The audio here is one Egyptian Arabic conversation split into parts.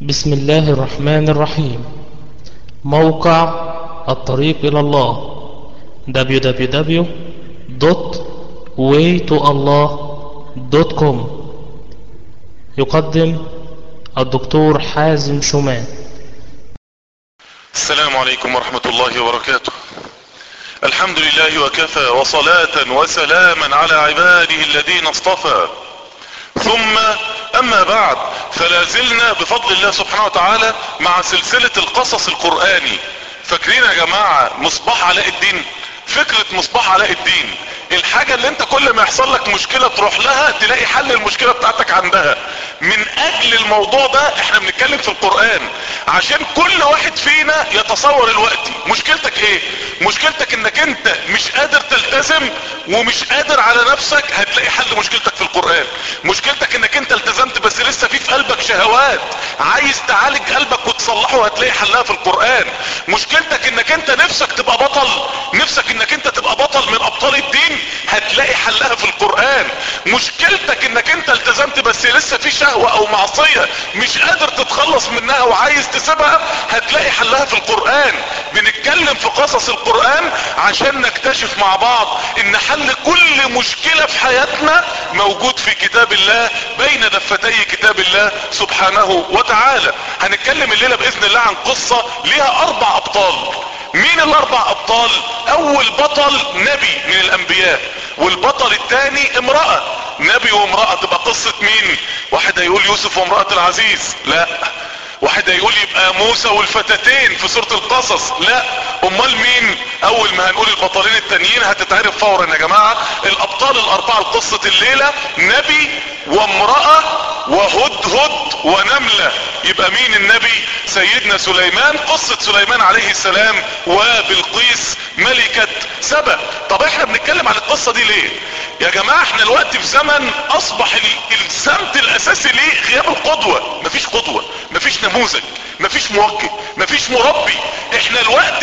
بسم الله الرحمن الرحيم موقع الطريق إلى الله www.waytoallah.com يقدم الدكتور حازم شومان السلام عليكم ورحمة الله وبركاته الحمد لله وكفى وصلاة وسلاما على عباده الذين اصطفى ثم اما بعد فلا زلنا بفضل الله سبحانه وتعالى مع سلسلة القصص القرآني فاكرين يا جماعة مصباح علاء الدين فكرة مصباح علاء الدين الحاجة اللي انت كل ما يحصل لك مشكلة تروح لها تلاقي حل المشكلة بتاعتك عندها من اجل الموضوع ده احنا بنتكلم في القرآن عشان كل واحد فينا يتصور الوقت مشكلتك ايه مشكلتك انك انت مش قادر تلتزم ومش قادر على نفسك هتلاقي حل مشكلتك في القرآن مشكلتك انك انت التزمت بس لسه في في قلبك شهوات عايز تعالج قلبك وتصلحه هتلاقي حلها في القرآن مشكلتك انك انت نفسك تبقى بطل نفسك انك انت تبقى بطل من ابطال الدين هتلاقي حلها في القرآن مشكلتك انك انت التزمت بس لسه في شهوة او معصية مش قادر تتخلص منها وعايز تسيبها هتلاقي حلها في القرآن بنتكلم في قصص القرآن عشان نكتشف مع بعض ان حل كل مشكلة في حياتنا موجود في كتاب الله بين دفتي كتاب الله سبحانه وتعالى هنتكلم الليلة باذن الله عن قصة ليها اربع ابطال مين الاربع ابطال اول بطل نبي من الانبياء والبطل الثاني امرأة نبي وامرأة تبقى قصة مين واحد هيقول يوسف وامرأة العزيز لا واحد هيقول يبقى موسى والفتاتين في سورة القصص لا امال مين اول ما هنقول البطلين التانيين هتتعرف فورا يا جماعة الابطال الاربعة لقصة الليلة نبي وامرأة وهدهد ونملة يبقى مين النبي سيدنا سليمان قصة سليمان عليه السلام وبالقيس ملكة سبا طب احنا بنتكلم عن القصة دي ليه يا جماعة احنا الوقت في زمن اصبح السمت الاساسي ليه غياب القدوة مفيش قدوة مفيش نموذج مفيش موجه مفيش مربي احنا الوقت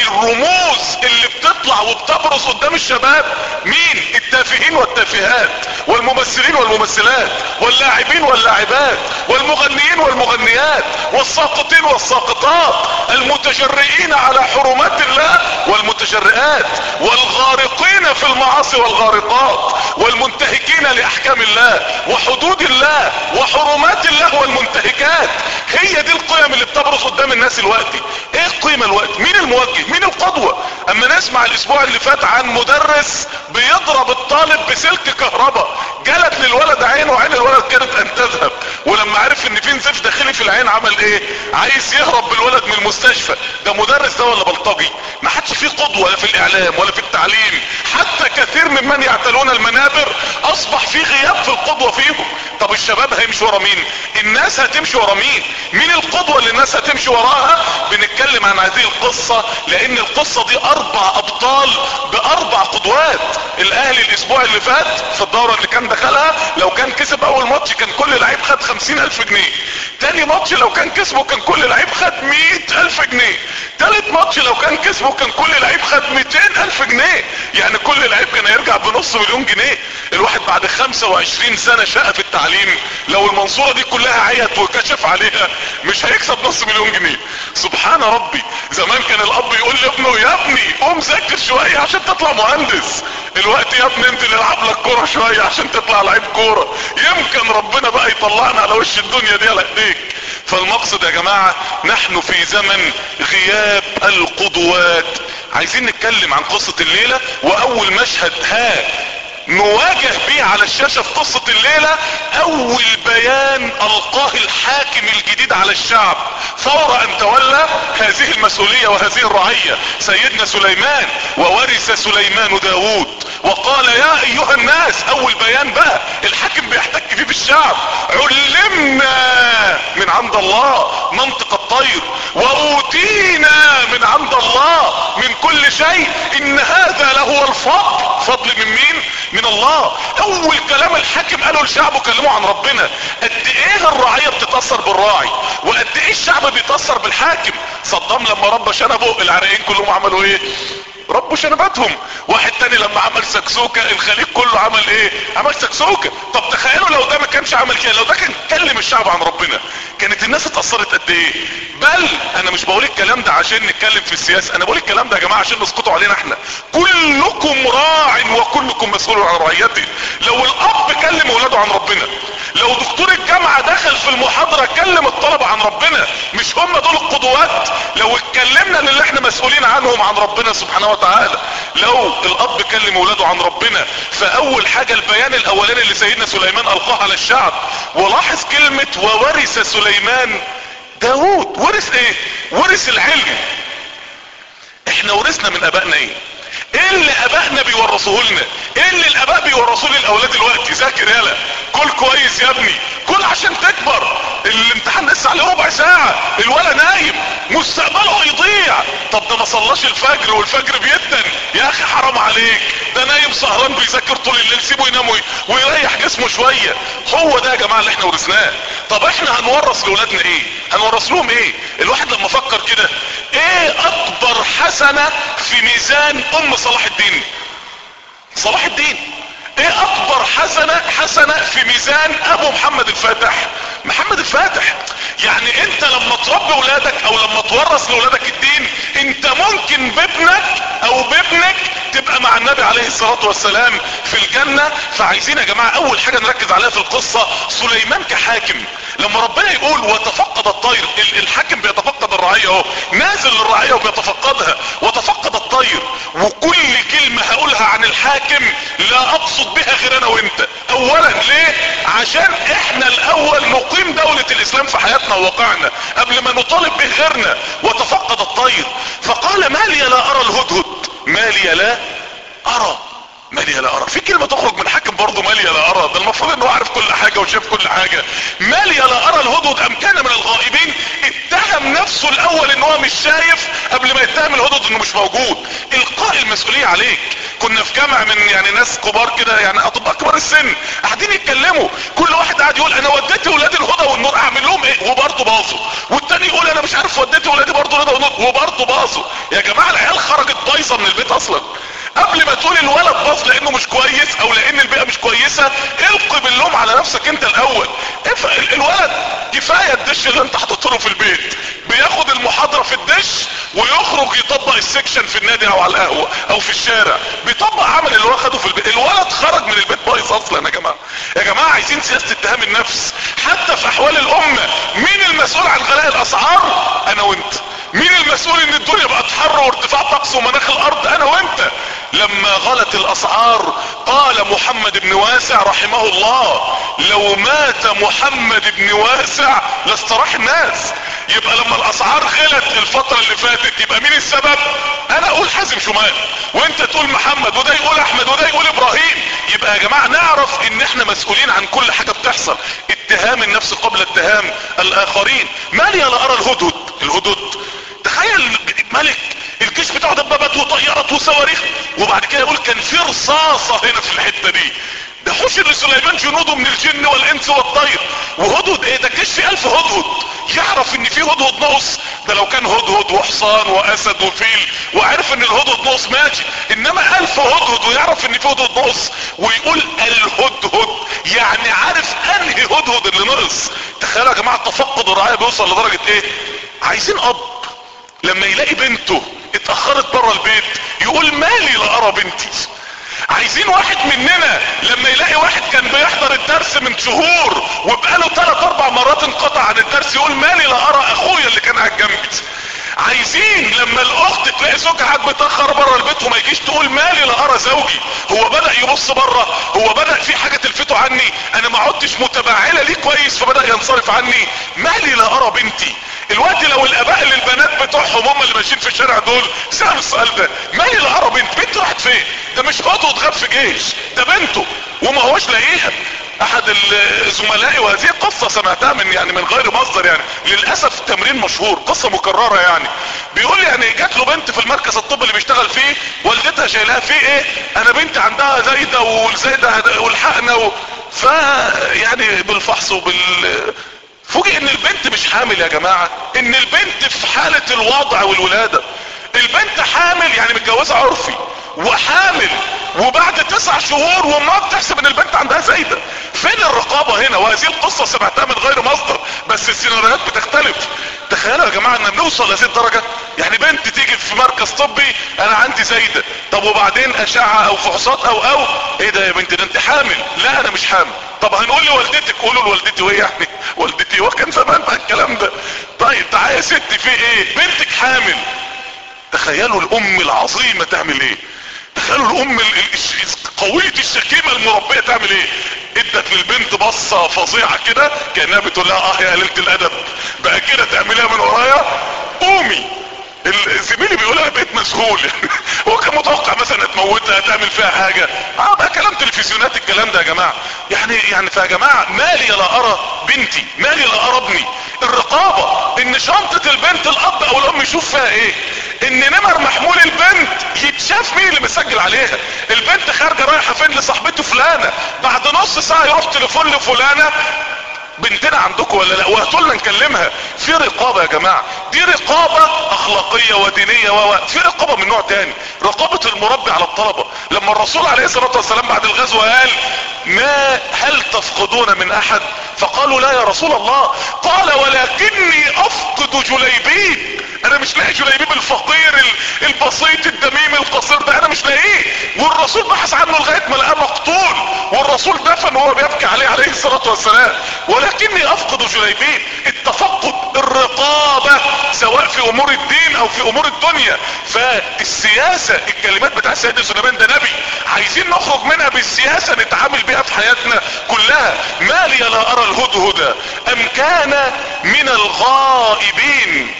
الرموز اللي بتطلع وبتبرز قدام الشباب مين التافهين والتافهات والممثلين والممثلات واللاعبين واللاعبات والمغنيين والمغنيات والساقطين والساقطات المتجرئين على حرمات الله والمتجرئات والغارقين في المعاصي والغارقات والمنتهكين لاحكام الله وحدود الله وحرمات الله والمنتهكات هي دي القيم اللي بتبرز قدام الناس الوقتي ايه القيمة الوقت مين الموجه مين القدوة اما نسمع الاسبوع اللي فات عن مدرس بيضرب الطالب بسلك كهرباء جلت للولد عينه وعين الولد كانت ان تذهب ولما عرف ان في نزيف داخلي في العين عمل ايه عايز يهرب بالولد من المستشفى ده مدرس ده ولا بلطجي ما حدش فيه قدوة لا في الاعلام ولا في التعليم حتى كثير ممن يعتلون المنابر اصبح في غياب في القدوة فيهم طب الشباب هيمشي ورا مين الناس هتمشي ورا مين مين القدوة اللي الناس هتمشي وراها بنتكلم عن هذه القصة لان القصة دي اربع ابطال باربع قدوات الاهلي الاسبوع اللي فات في الدورة اللي كان دخلها لو كان كسب اول ماتش كان كل لعيب خد خمسين الف جنيه تاني ماتش لو كان كسبه كان كل لعيب خد مئة الف جنيه تالت ماتش لو كان كسبه كان كل لعيب خد ميتين الف جنيه يعني كل لعيب كان هيرجع بنص مليون جنيه الواحد بعد خمسة وعشرين سنة شقة في التعليم لو المنصورة دي كلها عيت وكشف عليها مش هيكسب نص مليون جنيه سبحان ربي زمان كان الاب يقول لابنه يا ابني قوم ذاكر شوية عشان تطلع مهندس الوقت يا ابني انت نلعب لك كورة شوية عشان تطلع لعيب كورة يمكن ربنا بقى يطلعنا على وش الدنيا دي على ايديك فالمقصد يا جماعة نحن في زمن غياب القدوات عايزين نتكلم عن قصة الليلة واول مشهد ها نواجه بيه على الشاشة في قصة الليلة اول بيان القاه الحاكم الجديد على الشعب فور ان تولى هذه المسؤولية وهذه الرعية سيدنا سليمان وورث سليمان داود وقال يا ايها الناس اول بيان بقى الحاكم بيحتك فيه بالشعب علمنا من عند الله منطق الطير واوتينا من عند الله من كل شيء ان هذا لهو الفضل فضل من مين من الله اول كلام الحاكم قاله لشعبه كلمه عن ربنا قد ايه الرعية بتتأثر بالراعي وقد ايه الشعب بيتأثر بالحاكم صدام لما رب شنبه العراقيين كلهم عملوا ايه ربوا شنباتهم واحد تاني لما عمل سكسوكة الخليج كله عمل ايه عمل سكسوكة طب تخيلوا لو ده ما كانش عمل كده لو ده كان كلم الشعب عن ربنا كانت الناس اتأثرت قد ايه بل انا مش بقول الكلام ده عشان نتكلم في السياسة انا بقول الكلام ده يا جماعة عشان نسقطوا علينا احنا كلكم راع وكلكم مسؤول عن رعيته لو الاب كلم اولاده عن ربنا لو دكتور الجامعة دخل في المحاضرة كلم الطلبة عن ربنا مش هم دول القدوات لو اتكلمنا للي احنا مسؤولين عنهم عن ربنا سبحانه وتعالى لو الاب كلم اولاده عن ربنا فاول حاجة البيان الاولاني اللي سيدنا سليمان القاه على الشعب ولاحظ كلمة وورث سليمان داود ورث ايه ورث العلم احنا ورثنا من ابائنا ايه ايه اللي ابائنا بيورثوه لنا ايه اللي الاباء بيورثوه للاولاد دلوقتي ذاكر يالا كل كويس يا ابني كل عشان تكبر الامتحان لسه عليه ربع ساعة الولا نايم مستقبله يضيع طب ده ما صلاش الفجر والفجر بيدن يا اخي حرام عليك ده نايم سهران بيذاكر طول الليل سيبه ينام ويريح جسمه شوية هو ده يا جماعة اللي احنا ورثناه طب احنا هنورث لاولادنا ايه هنورث لهم ايه الواحد لما فكر كده ايه اكبر حسنة في ميزان ام صلاح الدين صلاح الدين ايه اكبر حسنة حسنة في ميزان ابو محمد الفاتح محمد الفاتح يعني انت لما تربي ولادك او لما تورث لولادك الدين انت ممكن بابنك او بابنك تبقى مع النبي عليه الصلاة والسلام في الجنة فعايزين يا جماعة اول حاجة نركز عليها في القصة سليمان كحاكم لما ربنا يقول وتفقد الطير الحاكم بيتفقد الرعية اهو نازل للرعية وبيتفقدها وتفقد الطير وكل كلمة هقولها عن الحاكم لا اقصد بها غير انا وانت اولا ليه عشان احنا الاول نقيم دولة الاسلام في حياتنا وواقعنا قبل ما نطالب به غيرنا وتفقد الطير فقال ما لي لا ارى الهدهد ما لي لا ارى مالي لا ارى في كلمة تخرج من حاكم برضه مالي لا ارى ده المفروض انه عارف كل حاجة وشاف كل حاجة مالي لا ارى الهدهد ام كان من الغائبين اتهم نفسه الاول ان هو مش شايف قبل ما يتهم الهدهد انه مش موجود القاء المسؤولية عليك كنا في جامع من يعني ناس كبار كده يعني اطباء كبار السن قاعدين يتكلموا كل واحد قاعد يقول انا وديت ولاد الهدى والنور اعمل لهم ايه وبرضه باظوا والتاني يقول انا مش عارف وديت ولادي برضه الهدى والنور وبرضه باظوا يا جماعة العيال خرجت بايظة من البيت اصلا قبل ما تقول الولد باظ لانه مش كويس او لان البيئة مش كويسة القي باللوم على نفسك انت الاول الولد كفاية الدش اللي انت حاطط له في البيت بياخد المحاضرة في الدش ويخرج يطبق السكشن في النادي او على القهوة او في الشارع بيطبق عمل اللي هو خده في البيت الولد خرج من البيت بايظ اصلا يا جماعة يا جماعة عايزين سياسة اتهام النفس حتى في احوال الامة مين المسؤول عن غلاء الاسعار انا وانت مين المسؤول ان الدنيا بقت حر وارتفاع طقس ومناخ الارض انا وانت لما غلت الاسعار قال محمد بن واسع رحمه الله لو مات محمد بن واسع لاستراح الناس يبقى لما الاسعار غلت الفترة اللي فاتت يبقى مين السبب انا اقول حازم شمال وانت تقول محمد وده يقول احمد وده يقول ابراهيم يبقى يا جماعة نعرف ان احنا مسؤولين عن كل حاجة بتحصل اتهام النفس قبل اتهام الاخرين مالي لا ارى الهدهد الهدهد تخيل ملك الجيش بتاعه دبابات وطيارات وصواريخ وبعد كده يقول كان في رصاصة هنا في الحتة دي ده حشر لسليمان جنوده من الجن والانس والطير وهدهد ايه ده الجيش فيه الف هدهد يعرف ان في هدهد نقص ده لو كان هدهد وحصان واسد وفيل وعرف ان الهدهد نقص ماشي انما الف هدهد ويعرف ان في هدهد نقص ويقول الهدهد يعني عارف انهي هدهد اللي نقص تخيلوا يا جماعة تفقد الرعاية بيوصل لدرجة ايه عايزين اب لما يلاقي بنته اتأخرت بره البيت يقول مالي لا ارى بنتي عايزين واحد مننا لما يلاقي واحد كان بيحضر الدرس من شهور وبقاله ثلاث اربع مرات انقطع عن الدرس يقول مالي لا ارى اخويا اللي كان قاعد جنبي عايزين لما الاخت تلاقي زوجها قاعد بيتاخر بره البيت وما يجيش تقول مالي لا ارى زوجي هو بدا يبص بره هو بدا في حاجه تلفته عني انا ما عدتش متبعله ليه كويس فبدا ينصرف عني مالي لا ارى بنتي الوقت لو الاباء للبنات بتوعهم هم اللي ماشيين في الشارع دول سأل السؤال ده مالي لا ارى بنت بنت راحت فين ده مش خطوه اتغاب في جيش ده بنته وما هوش لاقيها احد الزملاء وهذه قصة سمعتها من يعني من غير مصدر يعني للأسف تمرين مشهور قصة مكررة يعني بيقول يعني جات له بنت في المركز الطبي اللي بيشتغل فيه والدتها شايلها فيه ايه انا بنتي عندها زايدة والزايدة والحقنا و... ف يعني بالفحص وبال فوجئ ان البنت مش حامل يا جماعة ان البنت في حالة الوضع والولادة البنت حامل يعني متجوزة عرفي وحامل وبعد تسع شهور وما بتحسب ان البنت عندها زايدة فين الرقابة هنا وهذه القصة سمعتها من غير مصدر بس السيناريوهات بتختلف تخيلوا يا جماعة ان بنوصل لهذه الدرجة يعني بنت تيجي في مركز طبي انا عندي زايدة طب وبعدين اشعة او فحوصات او او ايه ده يا بنت ده انت حامل لا انا مش حامل طب هنقول لوالدتك قولوا لوالدتي وايه يعني والدتي هو كان زمان بقى الكلام ده طيب تعالى يا ستي في ايه بنتك حامل تخيلوا الام العظيمة تعمل ايه تخيلوا الام ال- ال- قوية الشكيمة المربية تعمل ايه ادت للبنت بصة فظيعة كده كأنها بتقول لها اه يا قليلة الادب بقى كده تعمليها من ورايا قومي ال- زميلي بيقول انا بقيت مسهول يعني هو كان متوقع مثلا تموتها تعمل فيها حاجة اه بقى كلام تلفزيونات الكلام ده يا جماعة يعني يعني فيا جماعة مالي لا ارى بنتي مالي لا ارى ابني الرقابة ان شنطة البنت الاب او الام يشوف فيها ايه ان نمر محمول البنت يتشاف مين اللي مسجل عليها البنت خارجة رايحة فين لصاحبته فلانة بعد نص ساعة يروح تليفون لفلانة بنتنا عندكم ولا لا وهاتوا لنا نكلمها في رقابة يا جماعة دي رقابة اخلاقية ودينية و و- في رقابة من نوع تاني رقابة المربي على الطلبة لما الرسول عليه الصلاة والسلام بعد الغزوة قال ما هل تفقدون من احد فقالوا لا يا رسول الله قال ولكني افقد جليبيب انا مش لاقي جليبيب الفقير ال- البسيط الدميم القصير ده انا مش لاقيه والرسول بحث عنه لغاية ما لقاه مقتول والرسول دفن وهو بيبكي عليه عليه الصلاة والسلام ولكني افقد جليبيب التفقد الرقابة سواء في امور الدين او في امور الدنيا فالسياسة الكلمات بتاع سيدنا سليمان ده نبي عايزين نخرج منها بالسياسة نتعامل بيها في حياتنا كلها ما لي لا ارى الهدهد ام كان من الغائبين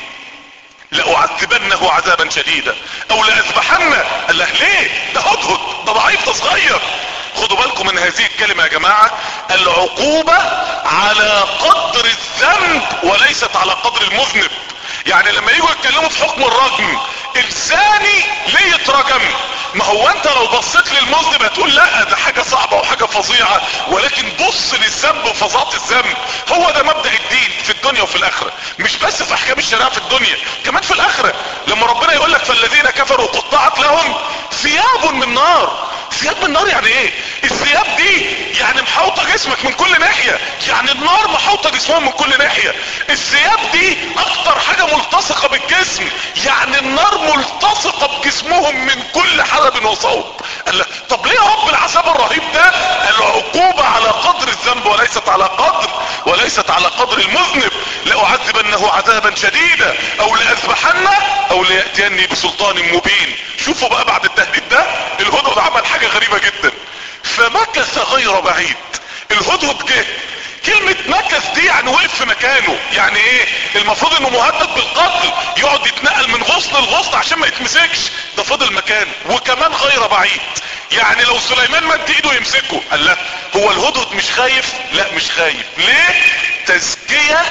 لأعذبنه عذابا شديدا او لأذبحنه قال له ليه ده هدهد ده ضعيف ده صغير خدوا بالكم من هذه الكلمة يا جماعة العقوبة على قدر الذنب وليست على قدر المذنب يعني لما يجوا يتكلموا في حكم الرجم الزاني ليه يترجم ما هو انت لو بصيت للمذنب هتقول لا ده حاجة صعبة وحاجة فظيعة ولكن بص للذنب وفظاعة الذنب هو ده مبدأ الدين في الدنيا وفي الاخرة مش بس في احكام الشريعة في الدنيا كمان في الاخرة لما ربنا يقول لك فالذين كفروا قطعت لهم ثياب من نار ثياب من نار يعني ايه الثياب دي يعني محوطة جسمك من كل ناحية يعني النار محوطة جسمهم من كل ناحية الثياب دي اكتر حاجة ملتصقة بالجسم يعني النار ملتصقة بجسمهم من كل حلب وصوب قال لك طب ليه يا رب العذاب الرهيب ده العقوبة على قدر الذنب وليست على قدر وليست على قدر المذنب لأعذبنه عذابا شديدا او لأذبحنه او ليأتيني بسلطان مبين شوفوا بقى بعد التهديد ده الهدهد عمل حاجة غريبة جدا فمكث غير بعيد الهدهد جه كلمة مكث دي يعني وقف في مكانه يعني ايه المفروض انه مهدد بالقتل يقعد يتنقل من غصن لغصن عشان ما يتمسكش ده فضل مكانه وكمان غير بعيد يعني لو سليمان مد ايده يمسكه قال لا هو الهدهد مش خايف لا مش خايف ليه تزكية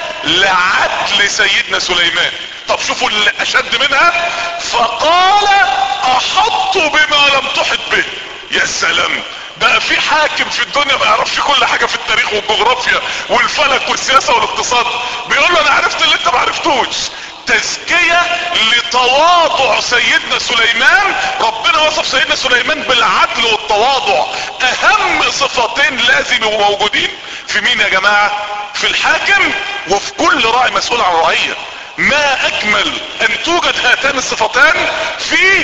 لعدل سيدنا سليمان طب شوفوا اللي اشد منها فقال احط بما لم تحط به يا سلام بقى في حاكم في الدنيا ما يعرفش كل حاجة في التاريخ والجغرافيا والفلك والسياسة والاقتصاد بيقول له انا عرفت اللي انت ما عرفتوش تزكية لتواضع سيدنا سليمان ربنا وصف سيدنا سليمان بالعدل والتواضع اهم صفتين لازم يبقوا موجودين في مين يا جماعة في الحاكم وفي كل راعي مسؤول عن رعية ما اجمل ان توجد هاتان الصفتان في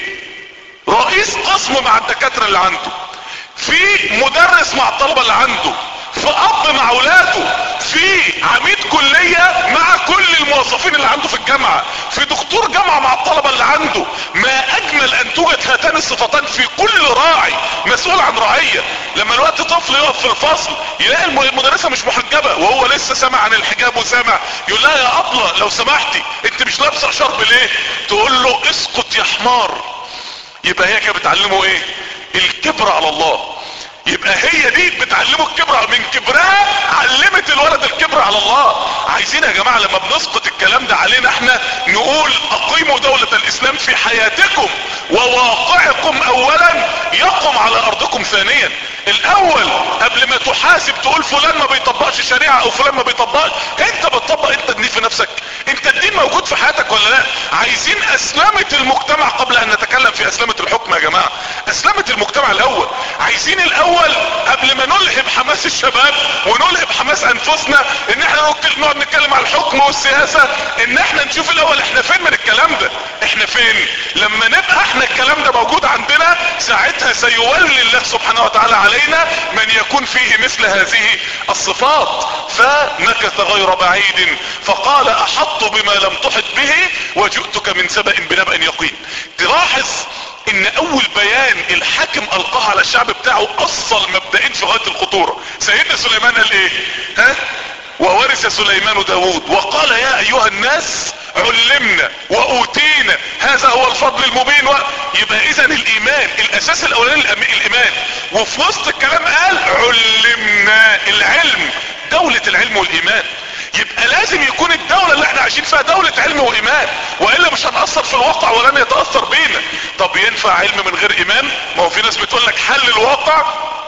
رئيس قسم مع الدكاترة اللي عنده في مدرس مع الطلبة اللي عنده في اب مع اولاده في عميد كلية مع كل الموظفين اللي عنده في الجامعة في دكتور جامعة مع الطلبة اللي عنده ما اجمل ان توجد هاتان الصفتان في كل راعي مسؤول عن رعية لما الوقت طفل يقف في الفصل يلاقي الم- المدرسة مش محجبة وهو لسه سامع عن الحجاب وسامع يقول لها يا ابلة لو سمحتي انت مش لابسة شرب ليه تقول له اسقط يا حمار يبقى هي كده بتعلمه ايه الكبر على الله يبقى هي دي بتعلمه الكبر من كبرها علمت الولد الكبر على الله عايزين يا جماعة لما بنسقط الكلام ده علينا احنا نقول اقيموا دولة الاسلام في حياتكم وواقعكم اولا يقم على ارضكم ثانيا الاول قبل ما تحاسب تقول فلان ما بيطبقش شريعة او فلان ما بيطبقش انت بتطبق انت الدين في نفسك انت الدين موجود في حياتك ولا لا عايزين اسلمة المجتمع قبل ان نتكلم في اسلمة الحكم يا جماعة اسلمة المجتمع الاول عايزين الاول قبل ما نلهب حماس الشباب ونلهب حماس انفسنا ان احنا نقعد نتكلم على الحكم والسياسة ان احنا نشوف الاول احنا فين من الكلام ده احنا فين لما نبقى احنا الكلام ده موجود عندنا ساعتها سيولي الله سبحانه وتعالى علينا من يكون فيه مثل هذه الصفات فمكث غير بعيد فقال احط بما لم تحط به وجئتك من سبأ بنبأ يقين تلاحظ ان اول بيان الحاكم القاه على الشعب بتاعه اصل مبدئين في غاية الخطورة سيدنا سليمان قال ايه ها وورث سليمان داود وقال يا ايها الناس علمنا واوتينا هذا هو الفضل المبين و... يبقى اذا الايمان الاساس الاولاني الايمان وفي وسط الكلام قال علمنا العلم دولة العلم والايمان يبقى لازم يكون الدولة اللي احنا عايشين فيها دولة علم وايمان والا مش هنأثر في الواقع ولن يتأثر بينا طب ينفع علم من غير ايمان ما هو في ناس بتقول لك حل الواقع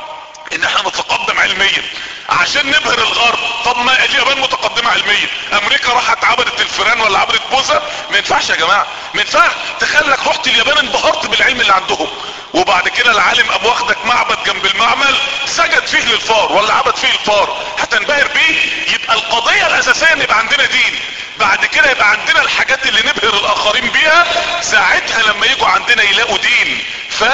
ان احنا نتقدم علميا عشان نبهر الغرب طب ما اليابان متقدمة علميا امريكا راحت عبدت الفيران ولا عبدت بوزة ما ينفعش يا جماعة ما ينفعش تخلك رحت اليابان انبهرت بالعلم اللي عندهم وبعد كده العالم ابو واخدك معبد جنب المعمل سجد فيه للفار ولا عبد فيه الفار هتنبهر بيه يبقى القضية الاساسية ان يبقى عندنا دين بعد كده يبقى عندنا الحاجات اللي نبهر الاخرين بيها ساعتها لما يجوا عندنا يلاقوا دين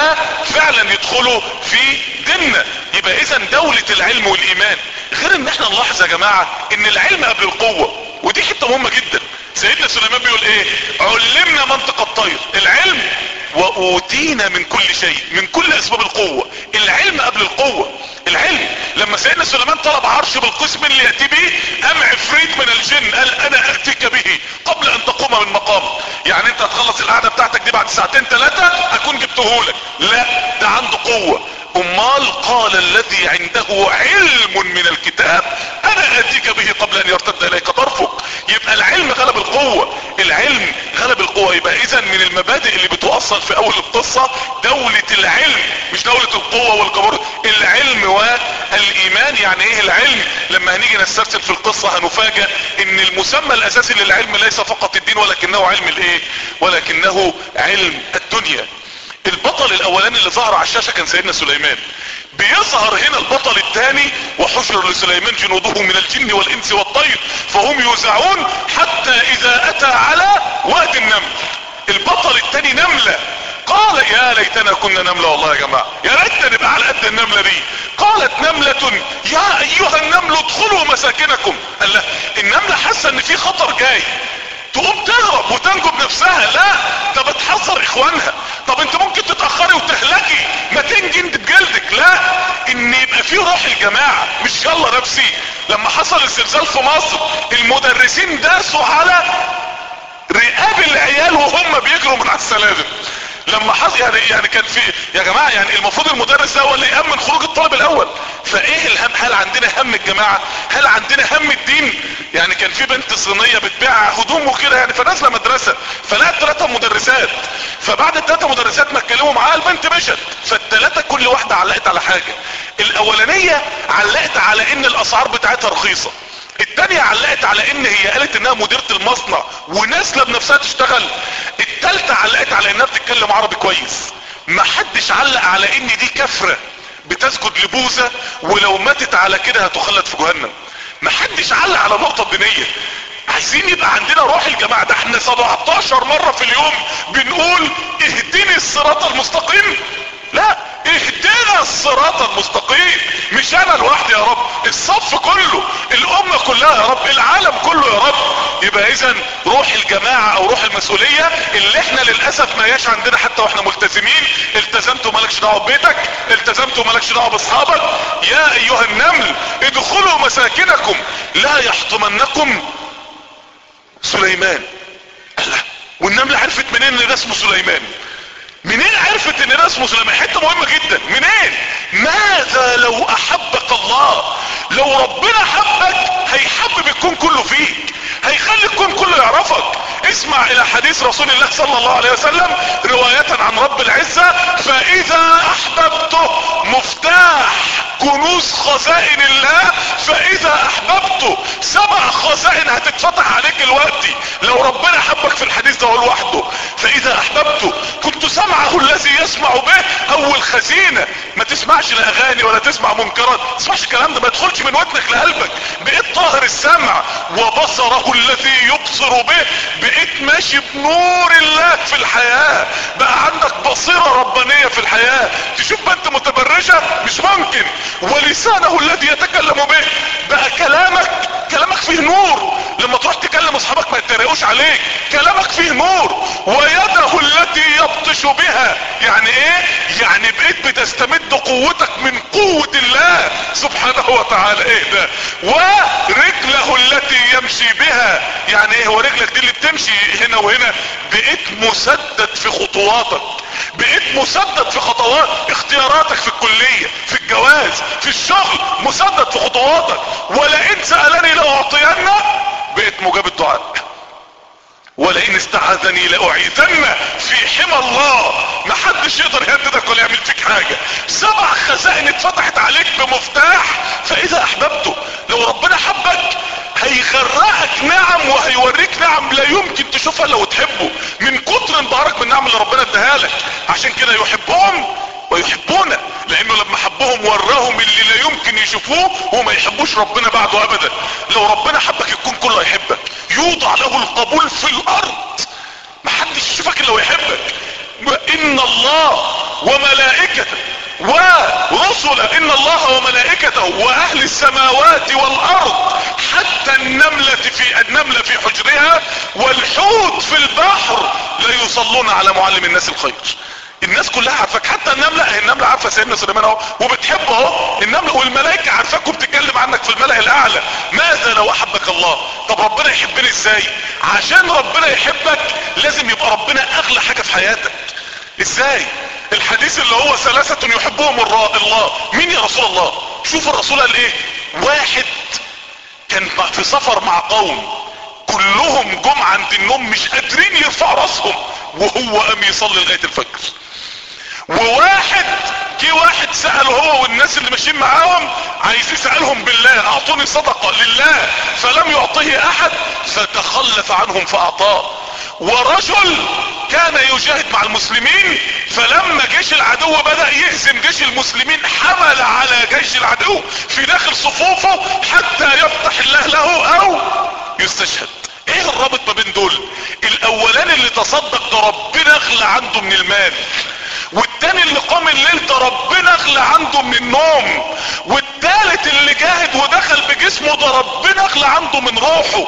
ففعلا يدخلوا في ديننا يبقى اذا دولة العلم والايمان غير ان احنا نلاحظ يا جماعة ان العلم قبل القوة ودي حتة مهمة جدا سيدنا سليمان بيقول ايه علمنا منطق الطير العلم واوتينا من كل شيء من كل اسباب القوة العلم قبل القوة العلم لما سيدنا سليمان طلب عرش بالقسم اللي يأتي به قام عفريت من الجن قال انا اتيك به قبل ان تقوم من مقامك يعني انت هتخلص القعدة بتاعتك دي بعد ساعتين ثلاثة اكون جبتهولك لا ده عنده قوة امال قال الذي عنده علم من الكتاب انا اتيك به قبل ان يرتد اليك طرفك يبقى العلم غلب القوة العلم غلب القوة يبقى اذا من المبادئ اللي بتوصل في اول القصة دولة العلم مش دولة القوة والجبروت العلم والايمان يعني ايه العلم لما هنيجي نسترسل في القصة هنفاجأ ان المسمى الاساسي للعلم ليس فقط الدين ولكنه علم الايه ولكنه علم الدنيا البطل الاولاني اللي ظهر على الشاشة كان سيدنا سليمان بيظهر هنا البطل الثاني وحشر لسليمان جنوده من الجن والانس والطير فهم يوزعون حتى اذا اتى على واد النمل البطل الثاني نملة قال يا ليتنا كنا نملة والله يا جماعة يا ريتنا نبقى على قد النملة دي قالت نملة يا ايها النمل ادخلوا مساكنكم قال لا النملة حاسة ان في خطر جاي تقوم تهرب وتنجو بنفسها لا ده بتحذر اخوانها طب انت ممكن تتأخري وتهلكي ما تنجي انت بجلدك لا ان يبقى في روح الجماعة مش يلا نفسي لما حصل الزلزال في مصر المدرسين داسوا على رقاب العيال وهم بيجروا من على السلالم لما حصل يعني يعني كان في يا جماعه يعني المفروض المدرس ده هو اللي يامن خروج الطالب الاول فايه الهم هل عندنا هم الجماعه هل عندنا هم الدين يعني كان في بنت صينيه بتبيع هدوم وكده يعني فنازله مدرسه فلقت ثلاثه مدرسات فبعد الثلاثه مدرسات ما اتكلموا معاها البنت مشت فالثلاثه كل واحده علقت على حاجه الاولانيه علقت على ان الاسعار بتاعتها رخيصه التانية علقت على ان هي قالت انها مديرة المصنع ونازلة بنفسها تشتغل التالتة علقت على انها بتتكلم عربي كويس ما حدش علق على ان دي كفرة بتسجد لبوذا ولو ماتت على كده هتخلد في جهنم ما حدش علق على النقطة الدينية عايزين يبقى عندنا روح الجماعة ده احنا 17 مرة في اليوم بنقول اهدني الصراط المستقيم لا اهدنا الصراط المستقيم مش انا لوحدي يا رب الصف كله الامة كلها يا رب العالم كله يا رب يبقى اذا روح الجماعة او روح المسؤولية اللي احنا للاسف ما ياش عندنا حتى واحنا ملتزمين التزمت ومالكش دعوة ببيتك التزمت ومالكش دعوة باصحابك يا ايها النمل ادخلوا مساكنكم لا يحطمنكم سليمان الله والنمل عرفت منين ان ده اسمه سليمان منين عرفت ان ده اسمه سليمان حته مهمه جدا منين ماذا لو احبك الله لو ربنا حبك هيحبب الكون كله فيك هيخلي الكون كله يعرفك اسمع الى حديث رسول الله صلى الله عليه وسلم رواية عن رب العزة فاذا احببته مفتاح كنوز خزائن الله فاذا احببته سبع خزائن هتتفتح عليك الوقت لو ربنا حبك في الحديث ده لوحده فاذا احببته كنت سمعه الذي يسمع به اول خزينة ما تسمعش الاغاني ولا تسمع منكرات ما تسمعش الكلام ده ما يدخلش من ودنك لقلبك بقيت طاهر السمع وبصره الذي يبصر به بقيت ماشي بنور الله في الحياة بقى عندك بصيرة ربانية في الحياة تشوف بنت متبرجة مش ممكن ولسانه الذي يتكلم به بقى كلامك كلامك فيه نور لما تروح تكلم اصحابك ما يتريقوش عليك كلامك فيه نور ويده التي يبطش بها يعني ايه يعني بقيت بتستمد قوتك من قوة الله سبحانه وتعالى ايه ده ورجله التي يمشي بها يعني ايه هو رجلك دي اللي بتمشي هنا وهنا بقيت مسدد في خطواتك بقيت مسدد في خطوات اختياراتك في الكلية في الجواز في الشغل مسدد في خطواتك ولئن سألني لأعطينه بقيت مجاب الدعاء ولئن استعاذني لاعيذن في حمى الله ما حدش يقدر يهددك ولا يعمل فيك حاجة سبع خزائن اتفتحت عليك بمفتاح فاذا احببته لو ربنا حبك هيغرقك نعم وهيوريك نعم لا يمكن تشوفها لو تحبه من كتر انبهارك بالنعم اللي ربنا اداها لك عشان كده يحبهم ويحبونا لانه لما حبهم وراهم اللي لا يمكن يشوفوه وما يحبوش ربنا بعده ابدا لو ربنا حبك الكون كله يحبك يوضع له القبول في الارض محدش يشوفك الا ويحبك ان الله وملائكته ورسل ان الله وملائكته واهل السماوات والارض حتى النملة في النملة في حجرها والحوت في البحر لا يصلون على معلم الناس الخير الناس كلها عارفاك حتى النملة هي النملة عارفة سيدنا سليمان اهو وبتحبه اهو النملة والملائكة عارفاك وبتتكلم عنك في الملأ الاعلى ماذا لو احبك الله طب ربنا يحبني ازاي عشان ربنا يحبك لازم يبقى ربنا اغلى حاجة في حياتك ازاي الحديث اللي هو ثلاثة يحبهم الله مين يا رسول الله شوف الرسول قال ايه واحد كان في سفر مع قوم كلهم جم عند النوم مش قادرين يرفعوا راسهم وهو قام يصلي لغايه الفجر وواحد جه واحد سأل هو والناس اللي ماشيين معاهم عايز يسألهم بالله اعطوني صدقة لله فلم يعطيه احد فتخلف عنهم فاعطاه ورجل كان يجاهد مع المسلمين فلما جيش العدو بدأ يهزم جيش المسلمين حمل على جيش العدو في داخل صفوفه حتى يفتح الله له او يستشهد ايه الرابط ما بين دول الاولاني اللي تصدق ده ربنا اغلى عنده من المال والتاني اللي قام الليل ده ربنا اغلى عنده من النوم والتالت اللي جاهد ودخل بجسمه ده ربنا اغلى عنده من روحه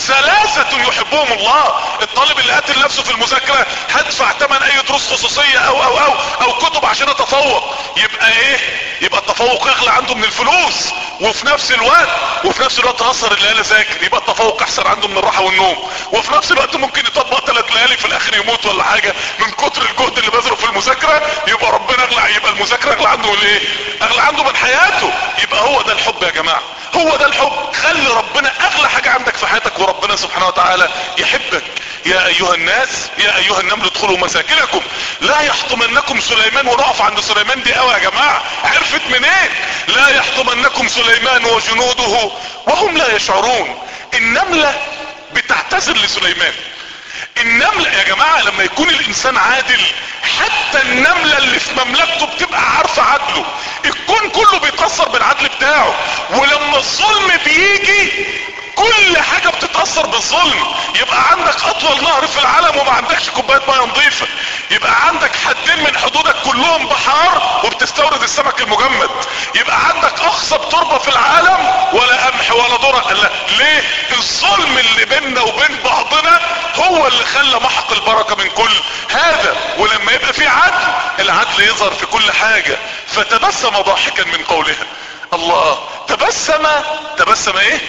ثلاثة يحبهم الله الطالب اللي قتل نفسه في المذاكرة هدفع تمن اي دروس خصوصية او او او او كتب عشان اتفوق يبقى ايه يبقى التفوق اغلى عنده من الفلوس وفي نفس الوقت وفي نفس الوقت اثر الليالي ذاكر يبقى التفوق احسن عنده من الراحة والنوم وفي نفس الوقت ممكن يطبق ثلاث ليالي في الاخر يموت ولا حاجة من كتر الجهد اللي بذله في المذاكرة يبقى ربنا اغلى يبقى المذاكرة اغلى عنده من ايه اغلى عنده من حياته يبقى هو ده الحب يا جماعة هو ده الحب خلي ربنا اغلى حاجة عندك في حياتك وربنا سبحانه وتعالى يحبك يا ايها الناس يا ايها النمل ادخلوا مساكنكم لا يحطمنكم سليمان ونقف عند سليمان دي قوي يا جماعة عرفت منين لا يحطمنكم سليمان وجنوده وهم لا يشعرون النملة بتعتذر لسليمان النملة يا جماعة لما يكون الانسان عادل حتى النملة اللي في مملكته بتبقى عارفة عدله الكون كله بيتأثر بالعدل بتاعه ولما الظلم بيجي كل حاجة بتتأثر بالظلم يبقى عندك اطول نهر في العالم وما عندكش كوباية مياه نظيفة يبقى عندك حدين من حدودك كلهم بحار وبتستورد السمك المجمد يبقى عندك اخصب تربة في العالم ولا قمح ولا ذرة لا ليه الظلم اللي بيننا وبين بعضنا هو اللي خلى محق البركة من كل هذا ولما يبقى في عدل العدل يظهر في كل حاجة فتبسم ضاحكا من قولها الله تبسم تبسم ايه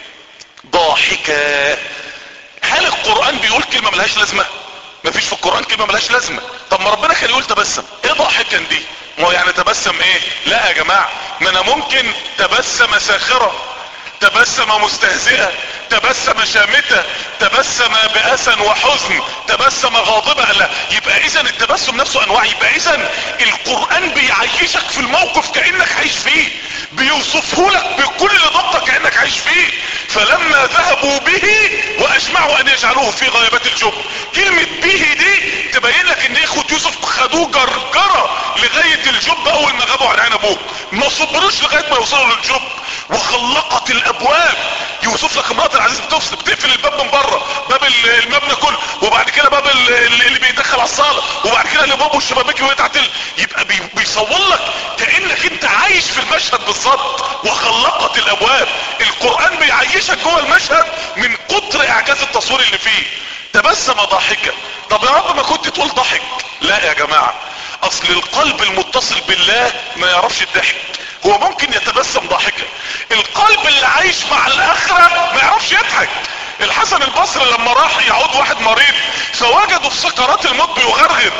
ضاحكا هل القرآن بيقول كلمة ملهاش لازمة مفيش في القرآن كلمة ملهاش لازمة طب ما ربنا كان يقول تبسم ايه ضاحكا دي ما هو يعني تبسم ايه لا يا جماعة ما انا ممكن تبسم ساخرة تبسم مستهزئة تبسم شامتة تبسم بأسا وحزن تبسم غاضبة لا يبقى اذا التبسم نفسه انواع يبقى اذا القرآن بيعيشك في الموقف كأنك عايش فيه بيوصفه لك بكل دقة كأنك عايش فيه فلما ذهبوا به واجمعوا ان يجعلوه في غيبات الجب كلمة به دي تبين لك ان اخوة يوسف خدوه جرجرة لغاية الجب اول ما غابوا عن عين ابوه ما صبروش لغاية ما يوصلوا للجب وخلقت الابواب يوسف لك امرأة العزيز بتفصل بتقفل الباب من بره باب المبنى كله وبعد كده باب اللي بيدخل على الصالة وبعد كده الابواب والشبابيك وقطعت يبقى بيصور لك كأنك انت عايش في المشهد بالظبط وخلقت الابواب القرآن بيعيشك جوه المشهد من كتر اعجاز التصوير اللي فيه تبسم ضاحكا طب يا رب ما كنت تقول ضحك لا يا جماعة اصل القلب المتصل بالله ما يعرفش الضحك هو ممكن يتبسم ضاحكا القلب اللي عايش مع الاخرة ما يعرفش يضحك الحسن البصري لما راح يعود واحد مريض فوجدوا في سكرات الموت بيغرغر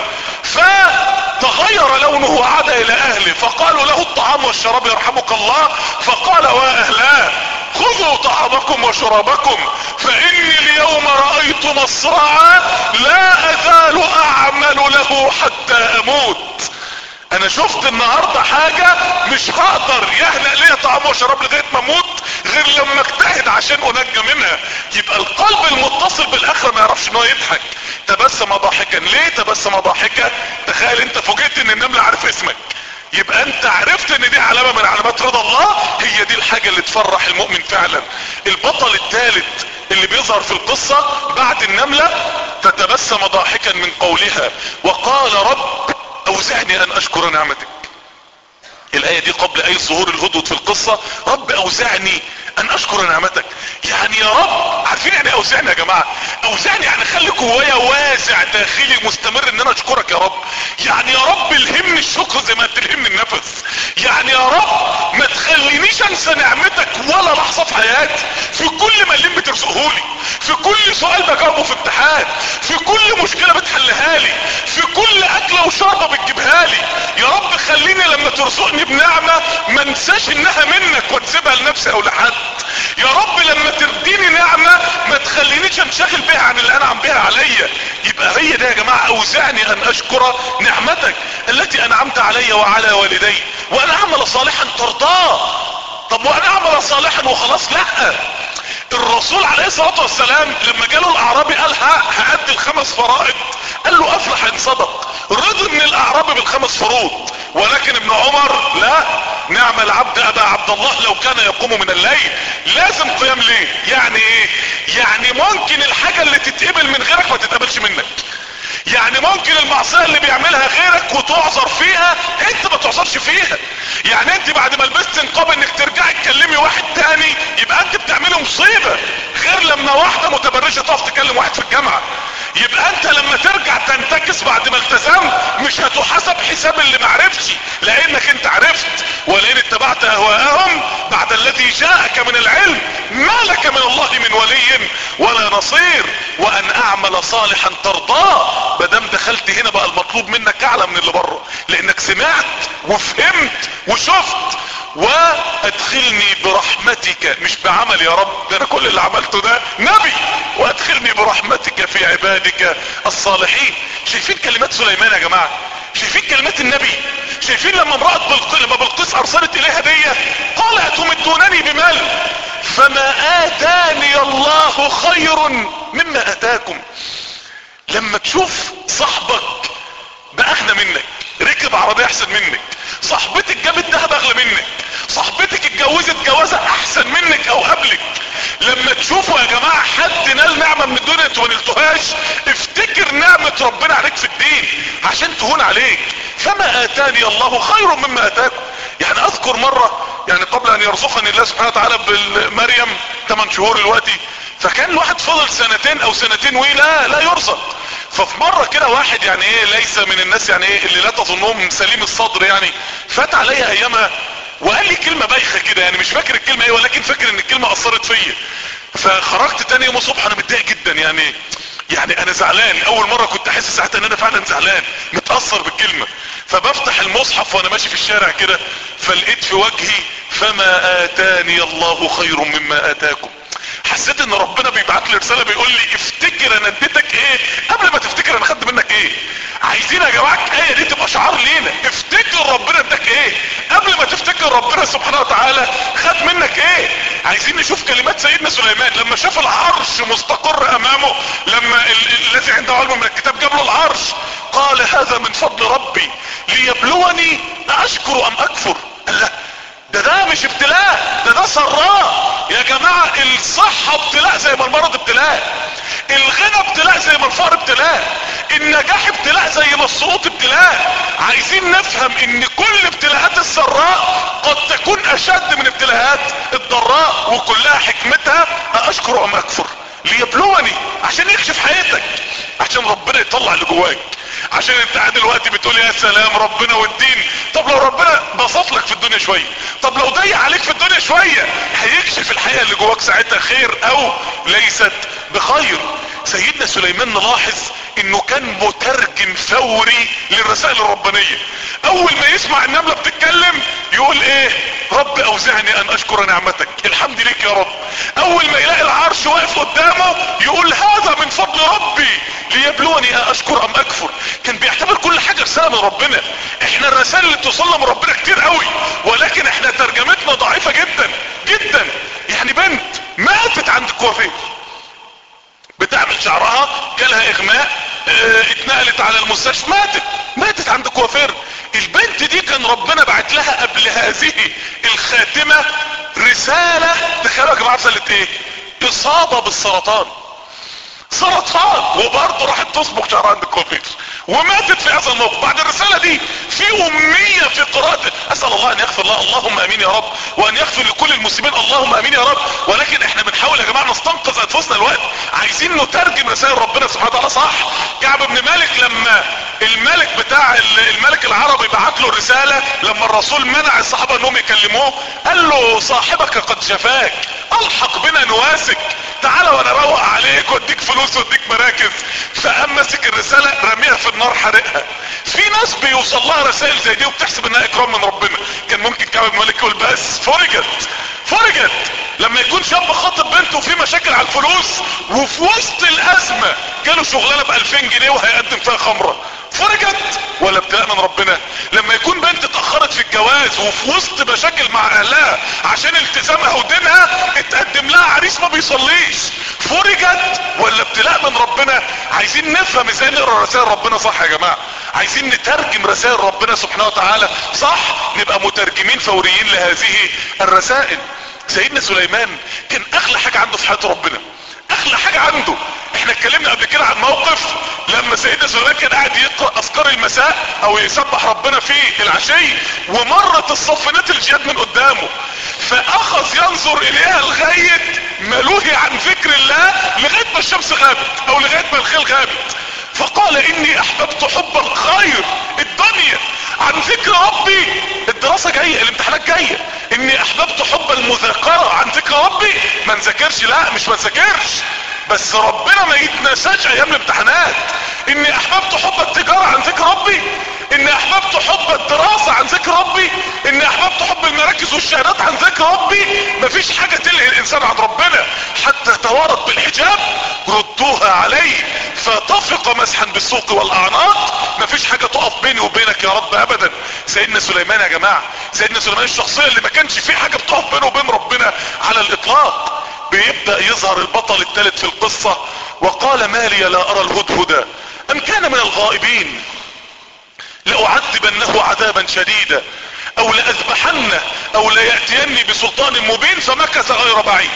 فتغير لونه وعاد الى اهله فقالوا له الطعام والشراب يرحمك الله فقال واهلاه خذوا طعامكم وشرابكم فاني اليوم رأيت مصرعا لا ازال اعمل له حتى اموت انا شفت النهاردة حاجة مش هقدر يهلق ليا طعام وشراب لغاية ما اموت غير لما اجتهد عشان انجى منها يبقى القلب المتصل بالاخرة ما يعرفش ان هو يضحك تبسم ضاحكا ليه تبسم ضاحكا تخيل انت فوجئت ان النملة عارف اسمك يبقى انت عرفت ان دي علامة من علامات رضا الله هي دي الحاجة اللي تفرح المؤمن فعلا البطل الثالث اللي بيظهر في القصة بعد النملة تتبسم ضاحكا من قولها وقال رب اوزعني ان اشكر نعمتك الاية دي قبل اي ظهور الهدهد في القصة رب اوزعني ان اشكر نعمتك يعني يا رب عارفين يعني اوزعني يا جماعة اوزعني يعني خلي جوايا واسع داخلي مستمر ان انا اشكرك يا رب يعني يا رب الهمني الشكر زي ما تلهمني النفس يعني يا رب ما تخلينيش انسى نعمتك ولا لحظة في حياتي في كل مليم بترزقهولي في كل سؤال بجاوبه في امتحان في كل مشكلة بتحلها لي في كل اكلة وشربة بتجيبها لي يا رب خليني لما ترزقني بنعمة ما انساش انها منك وتسيبها لنفسي او لحد يا رب لما تديني نعمة ما تخلينيش انشغل بها عن اللي انعم بها عليا يبقى هي ده يا جماعة اوزعني ان اشكر نعمتك التي انعمت علي وعلى والدي وان اعمل صالحا ترضاه طب وانا اعمل صالحا وخلاص لا الرسول عليه الصلاة والسلام لما جاله الاعرابي قال هأدي الخمس فرائض قال له افلح ان صدق رضي من الاعرابي بالخمس فروض ولكن ابن عمر لا نعم العبد ابا عبد الله لو كان يقوم من الليل لازم قيام ليه يعني ايه يعني ممكن الحاجة اللي تتقبل من غيرك ما تتقبلش منك يعني ممكن المعصية اللي بيعملها غيرك وتعذر فيها انت ما تعذرش فيها يعني انت بعد ما لبست نقاب انك ترجعي تكلمي واحد تاني يبقى انت بتعملي مصيبة غير لما واحدة متبرجة تقف تكلم واحد في الجامعة يبقى انت لما ترجع تنتكس بعد ما التزمت مش هتحسب حساب اللي معرفش لانك انت عرفت ولئن اتبعت اهواءهم بعد الذي جاءك من العلم ما لك من الله من ولي ولا نصير وان اعمل صالحا ترضاه مادام دخلت هنا بقى المطلوب منك اعلى من اللي بره لانك سمعت وفهمت وشفت وادخلني برحمتك مش بعمل يا رب ده انا كل اللي عملته ده نبي وادخلني برحمتك في عبادك الصالحين شايفين كلمات سليمان يا جماعة شايفين كلمات النبي شايفين لما امرأة بلقيس لما بلقيس ارسلت اليه هدية قال اتمدونني بمال فما اتاني الله خير مما اتاكم لما تشوف صاحبك بقى اغنى منك ركب عربية احسن منك صاحبتك جابت دهب اغلى منك صاحبتك اتجوزت جوازة احسن منك او قبلك لما تشوفوا يا جماعة حد نال نعمة من الدنيا انتوا ما نلتوهاش افتكر نعمة ربنا عليك في الدين عشان تهون عليك فما اتاني الله خير مما اتاكم يعني اذكر مرة يعني قبل ان يرزقني الله سبحانه وتعالى بمريم 8 شهور دلوقتي فكان الواحد فضل سنتين او سنتين ولا لا يرزق ففي مرة كده واحد يعني ايه ليس من الناس يعني ايه اللي لا تظنهم سليم الصدر يعني فات عليا ايامها وقال لي كلمة بايخة كده يعني مش فاكر الكلمة ايه ولكن فاكر ان الكلمة اثرت فيا فخرجت تاني يوم الصبح انا متضايق جدا يعني يعني انا زعلان اول مرة كنت احس ساعتها ان انا فعلا زعلان متأثر بالكلمة فبفتح المصحف وانا ماشي في الشارع كده فلقيت في وجهي فما اتاني الله خير مما اتاكم حسيت ان ربنا بيبعت لي رساله بيقول لي افتكر انا اديتك ايه قبل ما تفتكر انا خدت منك ايه عايزين يا جماعه الايه دي تبقى شعار لينا افتكر ربنا اداك ايه قبل ما تفتكر ربنا سبحانه وتعالى خد منك ايه عايزين نشوف كلمات سيدنا سليمان لما شاف العرش مستقر امامه لما الذي عنده علم من الكتاب جاب له العرش قال هذا من فضل ربي ليبلوني اشكر ام اكفر قال لا ده ده مش ابتلاء ده ده سراء يا جماعة الصحة ابتلاء زي ما المرض ابتلاء الغنى ابتلاء زي ما الفقر ابتلاء النجاح ابتلاء زي ما السقوط ابتلاء عايزين نفهم ان كل ابتلاءات السراء قد تكون اشد من ابتلاءات الضراء وكلها حكمتها اشكر ام اكفر ليبلوني عشان يكشف حياتك عشان ربنا يطلع اللي جواك عشان انت قاعد دلوقتي بتقول يا سلام ربنا والدين طب لو ربنا بسط لك في الدنيا شويه طب لو ضيق عليك في الدنيا شويه هيكشف الحقيقه اللي جواك ساعتها خير او ليست بخير سيدنا سليمان نلاحظ انه كان مترجم فوري للرسائل الربانيه اول ما يسمع النمله بتتكلم يقول ايه رب اوزعني ان اشكر نعمتك الحمد ليك يا رب اول ما يلاقي العرش واقف قدامه يقول هذا من فضل ربي ليبلوني اشكر ام اكفر كان بيعتبر كل حاجه رساله من ربنا احنا الرسائل اللي توصلنا من ربنا كتير قوي ولكن احنا ترجمتنا ضعيفه جدا جدا يعني بنت ماتت عند الكوافير بتعمل شعرها جالها اغماء اه اتنقلت على المستشفى ماتت ماتت عند كوافير البنت دي كان ربنا بعت لها قبل هذه الخاتمة رسالة تخيلوا يا جماعة رسالة ايه اصابة بالسرطان سرطان وبرضه راحت تصبغ شعرها عند الكوافير وماتت في هذا الموقف بعد الرسالة دي في امية في قراءة اسأل الله ان يغفر الله اللهم امين يا رب وان يغفر لكل المسلمين اللهم امين يا رب ولكن احنا بنحاول يا جماعة نستنقذ انفسنا الوقت عايزين نترجم رسائل ربنا سبحانه وتعالى صح كعب بن مالك لما الملك بتاع الملك العربي بعت له الرسالة لما الرسول منع الصحابة انهم يكلموه قال له صاحبك قد شفاك الحق بنا نواسك تعالى وانا اروق عليك واديك فلوس واديك مراكز فقام ماسك الرسالة رميها في النار حرقها في ناس بيوصل لها رسائل زي دي وبتحسب انها اكرام من ربنا كان ممكن كعب بن مالك يقول بس فرجت فرجت لما يكون شاب خاطب بنته وفي مشاكل على الفلوس وفي وسط الازمة جاله شغلانة ب 2000 جنيه وهيقدم فيها خمرة فرجت ولا ابتلاء من ربنا لما يكون بنت اتأخرت في الجواز وفي وسط مشاكل مع اهلها عشان التزامها ودينها اتقدم لها عريس ما بيصليش فرجت ولا ابتلاء من ربنا عايزين نفهم ازاي نقرا رسائل ربنا صح يا جماعة عايزين نترجم رسائل ربنا سبحانه وتعالى صح نبقى مترجمين فوريين لهذه الرسائل سيدنا سليمان كان اغلى حاجة عنده في حياة ربنا اغلى حاجة عنده احنا اتكلمنا قبل كده عن موقف لما سيدنا سليمان كان قاعد يقرأ اذكار المساء او يسبح ربنا في العشي ومرت الصفنات الجياد من قدامه فاخذ ينظر اليها لغاية ما لهي عن ذكر الله لغاية ما الشمس غابت او لغاية ما الخيل غابت فقال اني احببت حب الخير الدنيا عن ذكر ربي الدراسة جاية الامتحانات جاية اني احببت حب المذاكرة عن ذكر ربي ما نذاكرش لا مش ما نذاكرش بس ربنا ما يتنساش ايام الامتحانات اني احببت حب التجارة عن ذكر ربي اني احببت حب الدراسة عن ذكر ربي اني احببت حب المراكز والشهادات عن ذكر ربي مفيش حاجة تلهي الانسان عن ربنا حتى توارت بالحجاب ردوها عليه فتفق مسحا بالسوق والاعناق مفيش حاجة تقف بيني وبينك يا رب ابدا سيدنا سليمان يا جماعة سيدنا سليمان الشخصية اللي ما كانش في حاجة بتقف بينه وبين ربنا على الاطلاق بيبدأ يظهر البطل الثالث في القصة وقال ما لي لا ارى الهدهد ام كان من الغائبين لأعذبنه عذابا شديدا او لأذبحنه او ليأتيني بسلطان مبين فمكث غير بعيد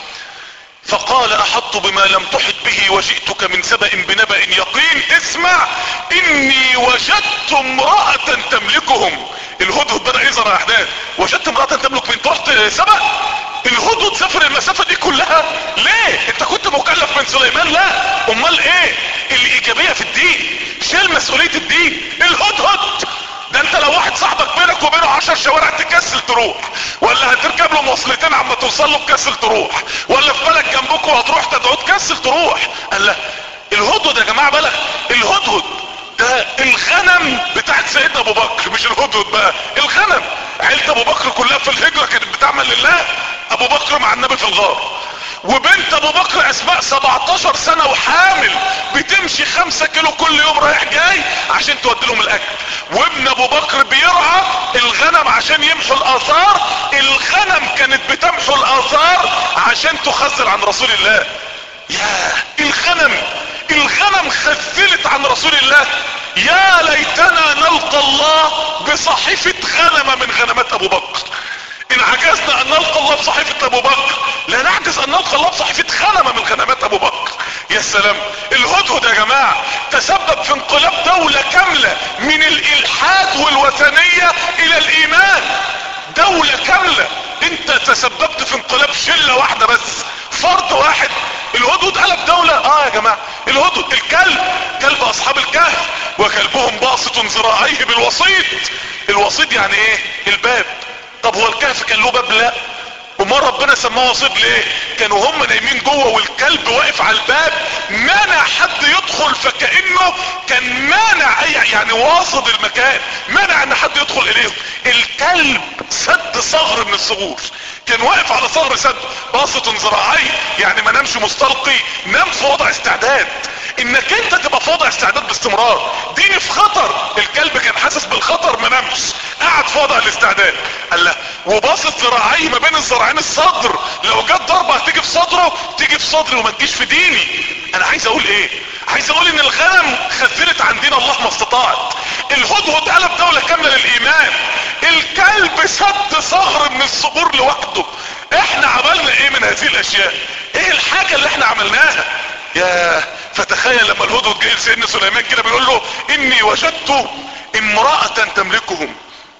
فقال احط بما لم تحط به وجئتك من سبأ بنبأ يقين اسمع اني وجدت امرأة تملكهم الهدهد بدأ يظهر احداث وجدت امرأة تملك من تحت سبأ الهدهد سافر المسافة دي كلها ليه انت كنت مكلف من سليمان لا امال ايه الايجابية في الدين شيل مسؤولية الدين الهدهد ده انت لو واحد صاحبك بينك وبينه عشر شوارع تكسل تروح ولا هتركب له مواصلتين عما توصل له تكسل تروح ولا في بلد جنبكم هتروح تدعو تكسل تروح قال لا الهدهد يا جماعة بلد الهدهد ده الغنم بتاعت سيدنا ابو بكر مش الهدهد بقى الغنم عيلة ابو بكر كلها في الهجرة كانت بتعمل لله ابو بكر مع النبي في الغار وبنت ابو بكر اسماء 17 سنة وحامل بتمشي 5 كيلو كل يوم رايح جاي عشان تودي لهم الاكل وابن ابو بكر بيرعى الغنم عشان يمحوا الاثار الغنم كانت بتمحو الاثار عشان تخزل عن رسول الله يا الغنم الغنم خزلت عن رسول الله يا ليتنا نلقى الله بصحيفة غنمة من غنمات ابو بكر ان عجزنا ان نلقى الله بصحيفة ابو بكر لا نعجز ان نلقى الله بصحيفة غنمة من غنمات ابو بكر يا سلام الهدهد يا جماعة تسبب في انقلاب دولة كاملة من الالحاد والوثنية الى الايمان دولة كاملة انت تسببت في انقلاب شلة واحدة بس فرد واحد الهدهد قلب دولة اه يا جماعة الهدهد الكلب كلب اصحاب الكهف وكلبهم باسط ذراعيه بالوسيط الوسيط يعني ايه الباب طب هو الكهف كان له باب لا امال ربنا سماه وسيط ليه كانوا هم نايمين جوه والكلب واقف على الباب مانع حد يدخل فكأنه كان مانع اي يعني واصد المكان مانع ان حد يدخل اليهم الكلب سد ثغر من الثغور كان واقف على ثغر سد باسط ذراعيه يعني ما نامش مستلقي نام في وضع استعداد انك انت تبقى في وضع استعداد باستمرار ديني في خطر الكلب كان حاسس بالخطر ما نامش قاعد في وضع الاستعداد قال لا وباسط ذراعيه ما بين الذراعين الصدر لو جت ضربه هتيجي في صدره تيجي في صدري وما تجيش في ديني انا عايز اقول ايه عايز اقول ان الغنم خذلت عن دين الله ما استطاعت الهدهد قلب دولة كاملة للايمان الكلب سد ثغر من الصبور لوحده احنا عملنا ايه من هذه الاشياء ايه الحاجة اللي احنا عملناها يا فتخيل لما الهدهد جه لسيدنا سليمان كده بيقول له اني وجدت امرأة تملكهم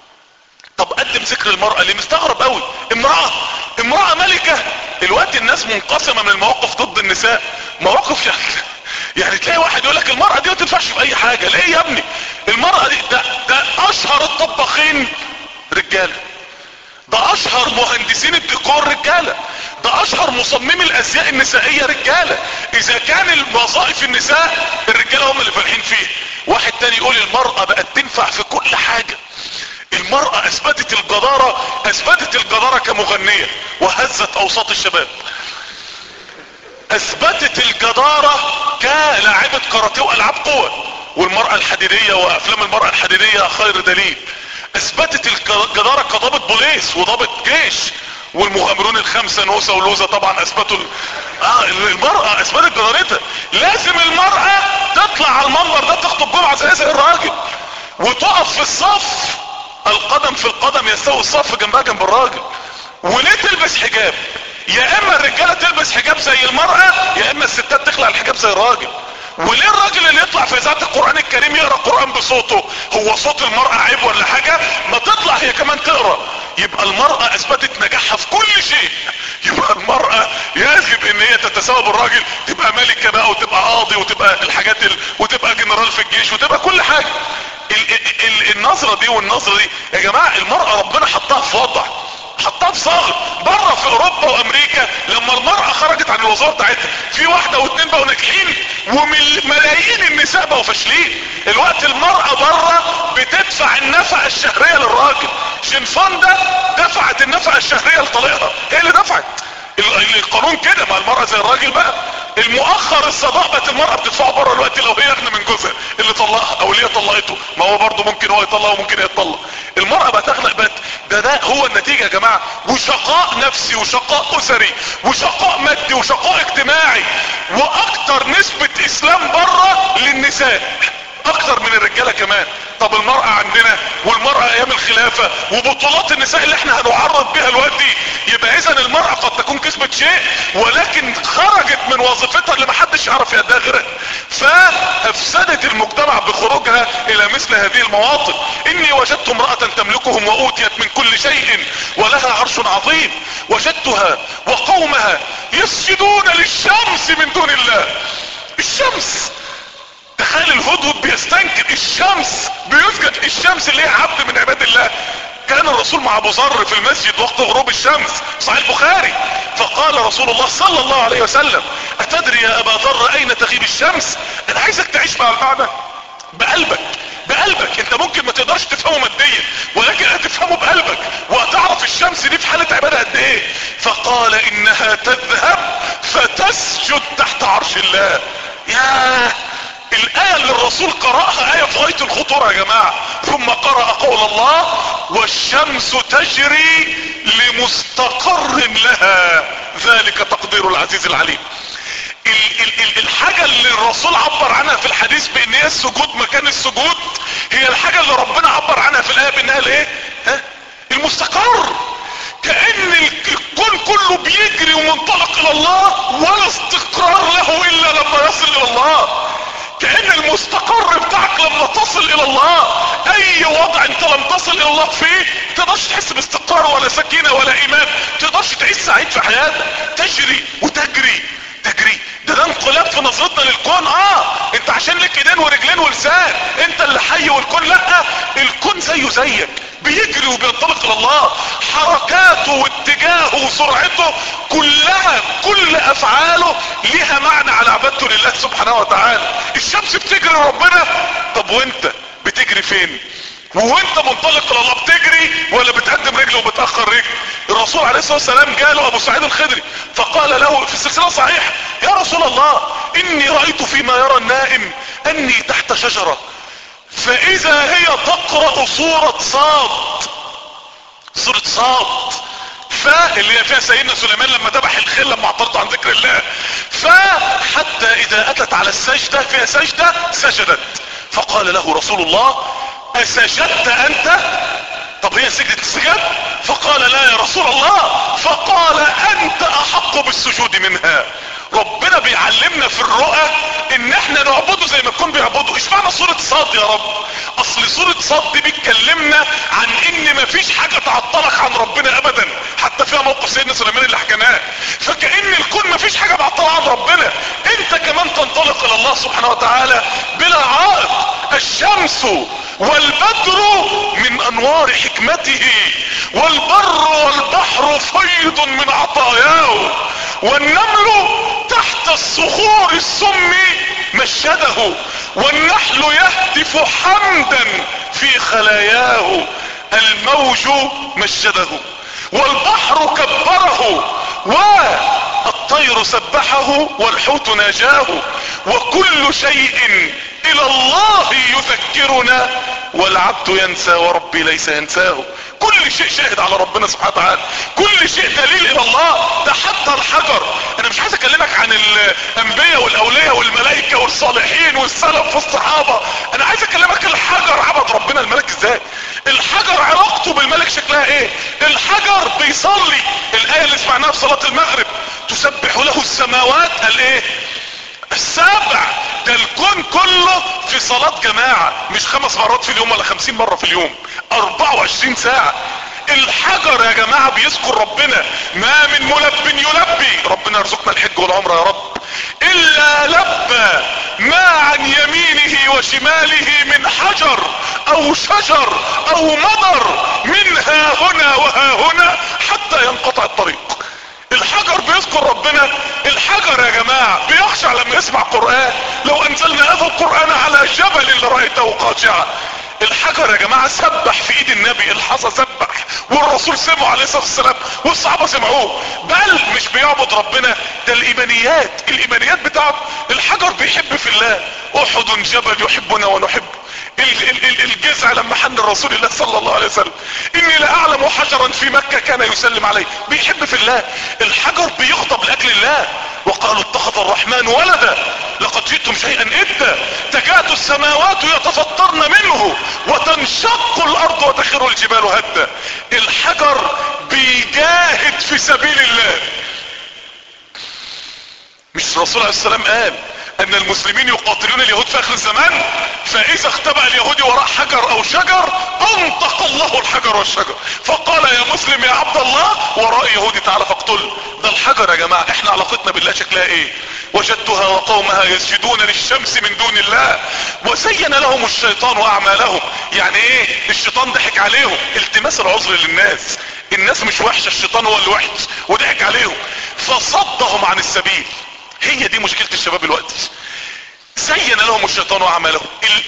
طب قدم ذكر المرأة اللي مستغرب قوي امرأة امرأة ملكة الوقت الناس منقسمة من المواقف ضد النساء مواقف يعني يعني تلاقي واحد يقول لك المرأة دي ما تنفعش في اي حاجة ليه يا ابني المرأة دي ده, ده اشهر الطباخين رجالة ده اشهر مهندسين الديكور رجالة ده اشهر مصممي الازياء النسائية رجالة اذا كان الوظائف النساء الرجالة هم اللي فالحين فيه واحد تاني يقول المرأة بقت تنفع في كل حاجة المرأة اثبتت الجدارة اثبتت الجدارة كمغنية وهزت اوساط الشباب اثبتت الجدارة كلاعبة كاراتيه والعاب قوة والمرأة الحديدية وافلام المرأة الحديدية خير دليل اثبتت الجدارة كضابط بوليس وضابط جيش والمغامرون الخمسة نوسة ولوزة طبعا اثبتوا اه المرأة اثبتت جدارتها لازم المرأة تطلع على المنبر ده تخطب جمعة زي زي الراجل وتقف في الصف القدم في القدم يستوي الصف جنبها جنب الراجل وليه تلبس حجاب يا اما الرجالة تلبس حجاب زي المرأة يا اما الستات تخلع الحجاب زي الراجل وليه الراجل اللي يطلع في اذاعه القرآن الكريم يقرأ القرآن بصوته هو صوت المرأة عيب ولا حاجة ما تطلع هي كمان تقرأ يبقى المرأة اثبتت نجاحها في كل شيء يبقى المرأة يجب ان هي تتساوى بالراجل تبقى ملكة بقى وتبقى قاضي وتبقى الحاجات ال... وتبقى جنرال في الجيش وتبقى كل حاجة ال... ال... النظرة دي والنظرة دي يا جماعة المرأة ربنا حطها في وضع حطها في صغر بره في اوروبا وامريكا لما المرأة خرجت عن الوظيفة بتاعتها في واحدة واتنين بقوا ناجحين وملايين النساء بقوا فاشلين الوقت المرأة بره بتدفع النفقة الشهرية للراجل شنفوندا دفعت النفقة الشهرية لطليقها هي اللي دفعت القانون كده مع المرأة زي الراجل بقى المؤخر الصداق بقت المرأة بتدفعه بره الوقت لو هي اغنى من جوزها اللي طلقها او اللي هي طلقته ما هو برضه ممكن هو يطلق وممكن هي تطلق المرأة بقت اغنى بقت ده ده هو النتيجة يا جماعة وشقاء نفسي وشقاء اسري وشقاء مادي وشقاء اجتماعي واكتر نسبة اسلام بره للنساء اكتر من الرجالة كمان طب المرأة عندنا والمرأة ايام الخلافة وبطولات النساء اللي احنا هنعرض بها دلوقتي يبقى اذا المرأة قد تكون كسبت شيء ولكن خرجت من وظيفتها اللي محدش يعرف يدها غيرها فافسدت المجتمع بخروجها الى مثل هذه المواطن اني وجدت امرأة تملكهم واوتيت من كل شيء ولها عرش عظيم وجدتها وقومها يسجدون للشمس من دون الله الشمس تخيل الهدهد بيستنكر الشمس بيسجد الشمس اللي هي عبد من عباد الله كان الرسول مع ابو ذر في المسجد وقت غروب الشمس صحيح البخاري فقال رسول الله صلى الله عليه وسلم اتدري يا ابا ذر اين تغيب الشمس انا عايزك تعيش مع المعنى بقلبك بقلبك انت ممكن ما تقدرش تفهمه ماديا ولكن هتفهمه بقلبك وهتعرف الشمس دي في حالة عبادة قد ايه فقال انها تذهب فتسجد تحت عرش الله يا الآية اللي الرسول قرأها آية في غاية الخطورة يا جماعة ثم قرأ قول الله والشمس تجري لمستقر لها ذلك تقدير العزيز العليم ال ال ال الحاجة اللي الرسول عبر عنها في الحديث بان هي السجود مكان السجود هي الحاجة اللي ربنا عبر عنها في الايه بانها الايه ها المستقر كأن الكون كله بيجري ومنطلق الى الله ولا استقرار له الا لما يصل الى الله كأن المستقر بتاعك لما تصل الى الله اي وضع انت لم تصل الى الله فيه تقدرش تحس باستقرار ولا سكينة ولا ايمان تقدرش تعيش سعيد في حياتك تجري وتجري تجري ده ده انقلاب في نظرتنا للكون اه انت عشان لك ايدين ورجلين ولسان انت اللي حي والكون لا الكون زيه زيك بيجري وبينطلق الى الله حركاته واتجاهه وسرعته كلها كل افعاله ليها معنى على عبادته لله سبحانه وتعالى الشمس بتجري ربنا طب وانت بتجري فين وانت منطلق الى الله بتجري ولا بتقدم رجل وبتاخر رجل الرسول عليه الصلاه والسلام جاله ابو سعيد الخدري فقال له في السلسله صحيح يا رسول الله اني رايت فيما يرى النائم اني تحت شجره فاذا هي تقرا سوره صاد سوره صاد اللي هي فيها سيدنا سليمان لما ذبح الخيل لما اعترضوا عن ذكر الله فحتى اذا اتت على السجدة فيها سجدة سجدت فقال له رسول الله اسجدت انت طب هي سجدة السجاد فقال لا يا رسول الله فقال انت احق بالسجود منها ربنا بيعلمنا في الرؤى ان احنا نعبده زي ما يكون بيعبده ايش معنى سورة صاد يا رب اصل سورة صاد دي بتكلمنا عن ان مفيش حاجة تعطلك عن ربنا ابدا حتى فيها موقف سيدنا سليمان اللي حكيناه فكأن الكون مفيش حاجة معطلة عن ربنا انت كمان تنطلق الى الله سبحانه وتعالى بلا عائق الشمس والبدر من انوار حكمته والبر والبحر فيض من عطاياه والنمل تحت الصخور السم مشده والنحل يهتف حمدا في خلاياه الموج مشده والبحر كبره والطير سبحه والحوت ناجاه وكل شيء الى الله يذكرنا والعبد ينسى وربي ليس ينساه كل شيء شاهد على ربنا سبحانه وتعالى كل شيء دليل الى الله ده حتى الحجر انا مش عايز اكلمك عن الانبياء والاولياء والملائكة والصالحين والسلف والصحابة انا عايز اكلمك الحجر عبد ربنا الملك ازاي الحجر علاقته بالملك شكلها ايه الحجر بيصلي الاية اللي سمعناها في صلاة المغرب تسبح له السماوات الايه السابع ده الكون كله في صلاة جماعة مش خمس مرات في اليوم ولا خمسين مرة في اليوم اربعة وعشرين ساعة الحجر يا جماعة بيذكر ربنا ما من ملب يلبي ربنا يرزقنا الحج والعمرة يا رب الا لبى ما عن يمينه وشماله من حجر او شجر او مضر من ها هنا وها هنا حتى ينقطع الطريق الحجر بيذكر ربنا الحجر يا جماعة بيخشع لما يسمع قرآن لو انزلنا هذا القرآن على جبل لرأيته خاشعا الحجر يا جماعة سبح في ايد النبي الحصى سبح والرسول سمعه عليه الصلاة والسلام والصحابة سمعوه بل مش بيعبد ربنا ده الايمانيات الايمانيات بتاعته الحجر بيحب في الله احد جبل يحبنا ونحبه الجزع لما حن الرسول الله صلى الله عليه وسلم اني لاعلم حجرا في مكة كان يسلم عليه بيحب في الله الحجر بيغضب لاجل الله وقالوا اتخذ الرحمن ولدا لقد جئتم شيئا ادا تكاد السماوات يتفطرن منه وتنشق الارض وتخر الجبال هدا الحجر بيجاهد في سبيل الله مش الرسول عليه السلام قال ان المسلمين يقاتلون اليهود في اخر الزمان فاذا اختبأ اليهودي وراء حجر او شجر انطق الله الحجر والشجر فقال يا مسلم يا عبد الله وراء يهودي تعالى فاقتله ده الحجر يا جماعة احنا علاقتنا بالله شكلها ايه وجدتها وقومها يسجدون للشمس من دون الله وزين لهم الشيطان اعمالهم يعني ايه الشيطان ضحك عليهم التماس العذر للناس الناس مش وحشة الشيطان هو اللي وحش وضحك عليهم فصدهم عن السبيل هي دي مشكلة الشباب الوقت زين لهم الشيطان اعمالهم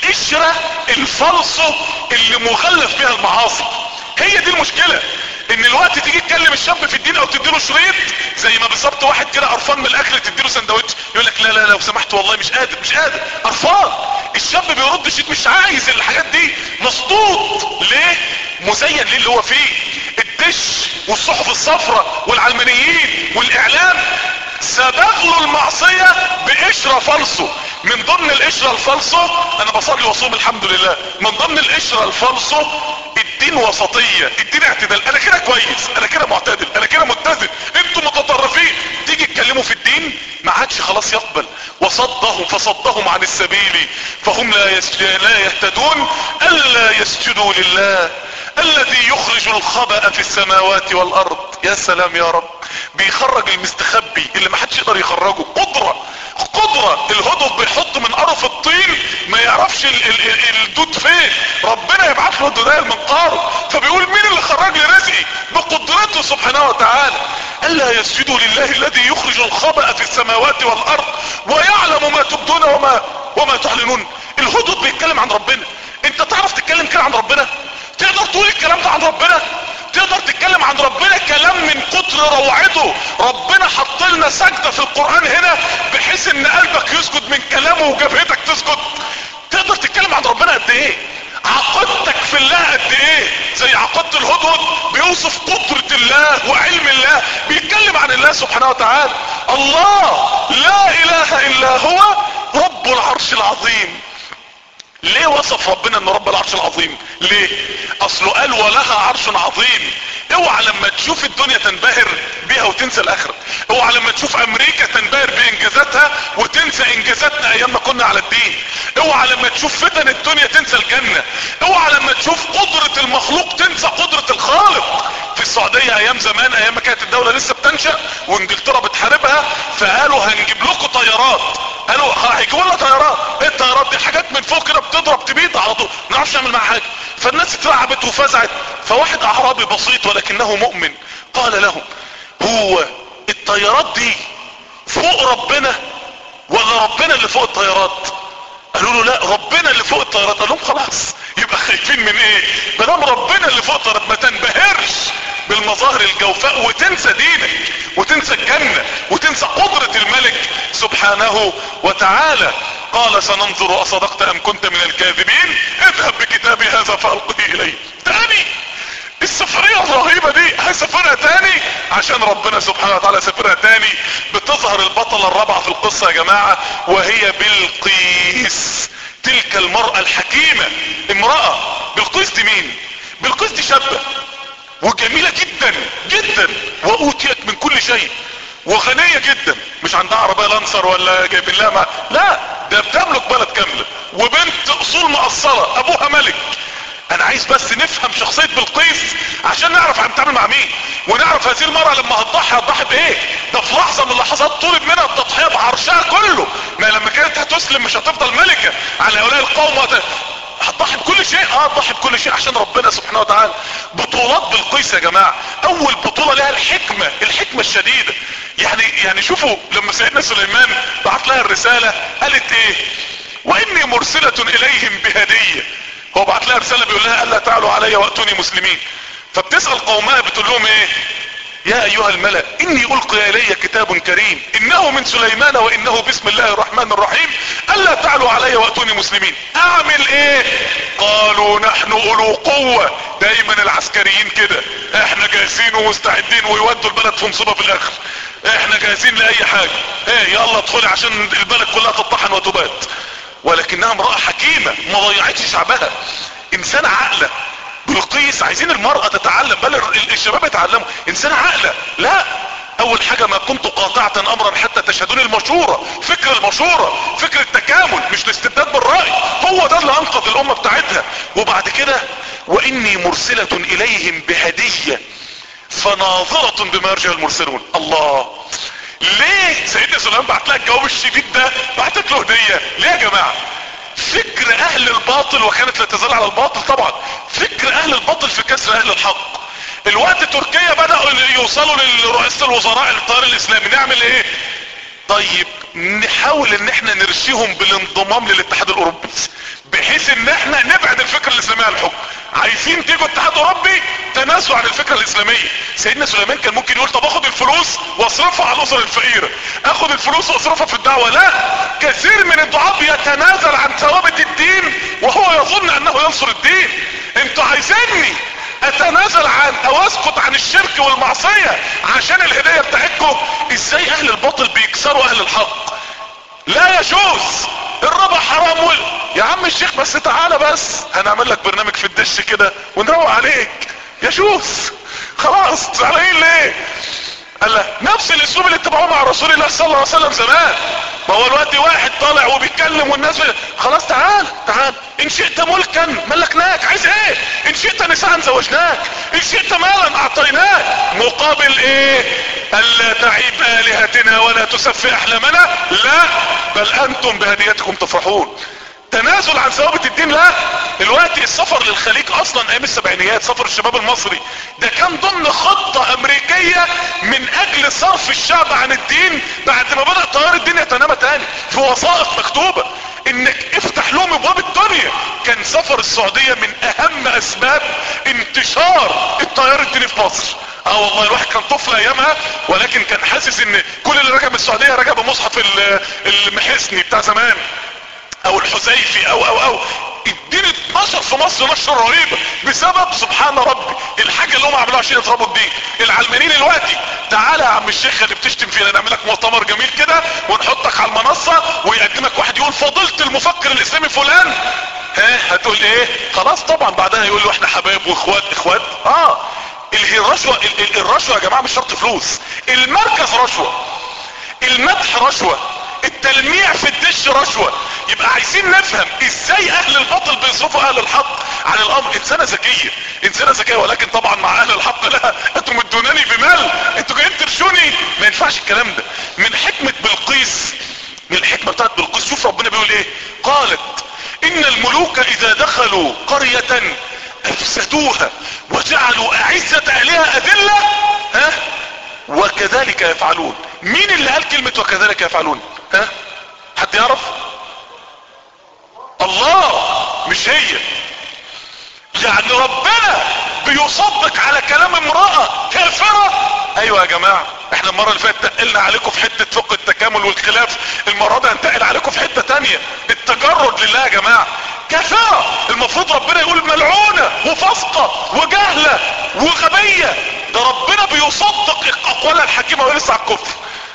القشرة الفلصة اللي مغلف بها المعاصي هي دي المشكلة ان الوقت تيجي تكلم الشاب في الدين او تديله شريط زي ما بالظبط واحد كده قرفان من الاكل تديله سندوتش يقول لك لا لا لو سمحت والله مش قادر مش قادر قرفان الشاب بيرد شيء مش عايز الحاجات دي مصدود ليه مزين ليه اللي هو فيه الدش والصحف الصفراء والعلمانيين والاعلام سبق له المعصية بقشرة فلسه من ضمن القشرة الفلسه انا بصلي واصوم الحمد لله من ضمن القشرة الفلسه الدين وسطية الدين اعتدال انا كده كويس انا كده معتدل انا كده متزن انتوا متطرفين تيجي تكلموا في الدين ما عادش خلاص يقبل وصدهم فصدهم عن السبيل فهم لا, يس... لا يهتدون الا يسجدوا لله الذي يخرج الخبأ في السماوات والارض يا سلام يا رب بيخرج المستخبي اللي ما حدش يقدر يخرجه قدرة قدرة الهدف بيحط من قرف الطين ما يعرفش ال ال ال الدود فين ربنا يبعث له الدودايه المنقار فبيقول مين اللي خرج لي رزقي بقدرته سبحانه وتعالى الا يسجدوا لله الذي يخرج الخبأ في السماوات والارض ويعلم ما تبدون وما وما تعلنون الهدف بيتكلم عن ربنا انت تعرف تتكلم كده عن ربنا تقدر تقول الكلام ده عن ربنا تقدر تتكلم عن ربنا كلام من كتر روعته ربنا حط لنا سجدة في القرآن هنا بحيث ان قلبك يسجد من كلامه وجبهتك تسجد تقدر تتكلم عن ربنا قد ايه عقيدتك في الله قد ايه زي عقيدة الهدهد بيوصف قدرة الله وعلم الله بيتكلم عن الله سبحانه وتعالى الله لا اله الا هو رب العرش العظيم ليه وصف ربنا ان رب العرش العظيم ليه اصله قال ولها عرش عظيم اوعى لما تشوف الدنيا تنبهر بيها وتنسى الاخرة اوعى لما تشوف امريكا تنبهر بانجازاتها وتنسى انجازاتنا ايام ما كنا على الدين اوعى لما تشوف فتن الدنيا تنسى الجنة اوعى لما تشوف قدرة المخلوق تنسى قدرة الخالق في السعودية ايام زمان ايام ما كانت الدولة لسه بتنشأ وانجلترا بتحاربها فقالوا هنجيب لكم طيارات قالوا هيجيبوا لنا طيارات ايه الطيارات دي حاجات من فوق كده بتضرب تبيض على طول ما نعرفش نعمل معاها حاجه فالناس اترعبت وفزعت فواحد اعرابي بسيط ولكنه مؤمن قال لهم هو الطيارات دي فوق ربنا ولا ربنا اللي فوق الطيارات قالوا له لا ربنا اللي فوق الطيارات قال لهم خلاص يبقى خايفين من ايه مادام ربنا اللي فوق الطيارات ما تنبهرش بالمظاهر الجوفاء وتنسى دينك وتنسى الجنة وتنسى قدرة الملك سبحانه وتعالى قال سننظر اصدقت ام كنت من الكاذبين اذهب بكتابي هذا فالقه اليه تاني السفرية الرهيبة دي هيسافرها تاني عشان ربنا سبحانه وتعالى سافرها تاني بتظهر البطلة الرابعة في القصة يا جماعة وهي بلقيس تلك المرأة الحكيمة امرأة بلقيس دي مين بلقيس دي شابة وجميلة جدا جدا واوتيت من كل شيء وغنية جدا مش عندها عربية لانسر ولا جايبين لها مع... لا ده بتملك بلد كاملة وبنت اصول مقصرة ابوها ملك انا عايز بس نفهم شخصية بلقيس عشان نعرف هنتعامل مع مين ونعرف هذه المرأة لما هتضحي هتضحي بايه ده في لحظة من اللحظات طلب منها التضحية بعرشها كله ما لما كانت هتسلم مش هتفضل ملكة على هؤلاء القوم وت... هتضحي بكل شيء اه هتضحي بكل شيء عشان ربنا سبحانه وتعالى بطولات بلقيس يا جماعة اول بطولة لها الحكمة الحكمة الشديدة يعني يعني شوفوا لما سيدنا سليمان بعت لها الرسالة قالت ايه واني مرسلة اليهم بهدية هو بعت لها رسالة بيقول لها الا تعلوا علي واتوني مسلمين فبتسأل قومها بتقول لهم ايه يا ايها الملأ اني القي الي كتاب كريم انه من سليمان وانه بسم الله الرحمن الرحيم الا تعلوا علي واتوني مسلمين اعمل ايه قالوا نحن اولو قوة دايما العسكريين كده احنا جاهزين ومستعدين ويودوا البلد في مصيبة في الاخر احنا جاهزين لاي حاجة ايه يلا ادخلي عشان البلد كلها تطحن وتبات ولكنها امرأة حكيمة ما ضيعتش شعبها انسان عاقلة بلقيس عايزين المرأة تتعلم بل الشباب يتعلموا انسان عاقلة لا اول حاجة ما كنت قاطعة امرا حتى تشهدون المشورة فكر المشورة فكر التكامل مش الاستبداد بالرأي هو ده اللي انقذ الامة بتاعتها وبعد كده واني مرسلة اليهم بهدية فناظرة بما يرجع المرسلون الله ليه سيدنا سليمان بعت لها الجواب الشديد ده بعتت له هدية ليه يا جماعة فكر اهل الباطل وكانت لا تزال على الباطل طبعا فكر اهل الباطل في كسر اهل الحق الوقت تركيا بدأوا يوصلوا لرئيسة الوزراء الطيار الاسلامي نعمل ايه طيب نحاول ان احنا نرشيهم بالانضمام للاتحاد الاوروبي بحيث ان احنا نبعد الفكر الاسلامي عن الحكم عايزين تيجوا اتحاد اوروبي تنازلوا عن الفكرة الاسلامية سيدنا سليمان كان ممكن يقول طب اخد الفلوس واصرفها على الاسر الفقيرة اخد الفلوس واصرفها في الدعوة لا كثير من الدعاء بيتنازل عن ثوابت الدين وهو يظن انه ينصر الدين انتوا عايزيني اتنازل عن او اسكت عن الشرك والمعصية عشان الهداية بتاعتكم ازاي اهل الباطل بيكسروا اهل الحق لا يجوز الربا حرام وال... يا عم الشيخ بس تعالى بس هنعمل لك برنامج في الدش كده ونروق عليك يجوز خلاص زعلانين ليه قال له نفس الاسلوب اللي اتبعوه مع رسول الله صلى الله عليه وسلم زمان ما هو الوقت واحد طالع وبيتكلم والناس بي... خلاص تعال تعال ان شئت ملكا ملكناك عايز ايه ان شئت نساء زوجناك ان شئت مالا اعطيناك مقابل ايه الا تعيب الهتنا ولا تسفي احلامنا لا بل انتم بهديتكم تفرحون تنازل عن ثوابت الدين لا الوقت السفر للخليج اصلا ايام السبعينيات سفر الشباب المصري ده كان ضمن خطة امريكية من اجل صرف الشعب عن الدين بعد ما بدأ تيار الدين يتنامى تاني في وثائق مكتوبة انك افتح لهم ابواب الدنيا كان سفر السعودية من اهم اسباب انتشار التيار الديني في مصر اه والله الواحد كان طفل ايامها ولكن كان حاسس ان كل اللي رجع من السعودية رجع بمصحف المحسني بتاع زمان او الحذيفي او او او الدين اتنشر في مصر نشر رهيبة بسبب سبحان ربي الحاجة اللي هم عملوها عشان يضربوا الدين العلمانيين الوقتي تعالى يا عم الشيخ اللي بتشتم فينا نعمل لك مؤتمر جميل كده ونحطك على المنصة ويقدمك واحد يقول فضلت المفكر الاسلامي فلان ها هتقول ايه خلاص طبعا بعدها يقول له احنا حبايب واخوات اخوات اه الرشوة الرشوة يا جماعة مش شرط فلوس المركز رشوة المدح رشوة التلميع في الدش رشوة يبقى عايزين نفهم ازاي اهل الباطل بيصرفوا اهل الحق عن الامر انسانة ذكية انسانة ذكية ولكن طبعا مع اهل الحق لا انتوا مدوناني بمال انتوا جايين ترشوني ما ينفعش الكلام ده من حكمة بلقيس من الحكمة بتاعت بلقيس شوف ربنا بيقول ايه قالت ان الملوك اذا دخلوا قرية افسدوها وجعلوا اعزة اهلها اذلة ها وكذلك يفعلون مين اللي قال كلمة وكذلك يفعلون ها حد يعرف الله مش هي يعني ربنا بيصدق على كلام امرأة كافرة ايوه يا جماعة احنا المرة اللي فاتت تقلنا عليكم في حتة فقه التكامل والخلاف المرة دي هنتقل عليكم في حتة تانية التجرد لله يا جماعة كافرة المفروض ربنا يقول ملعونة وفسقة وجهلة وغبية ده ربنا بيصدق اقوالها الحكيمة ويلسع الكفر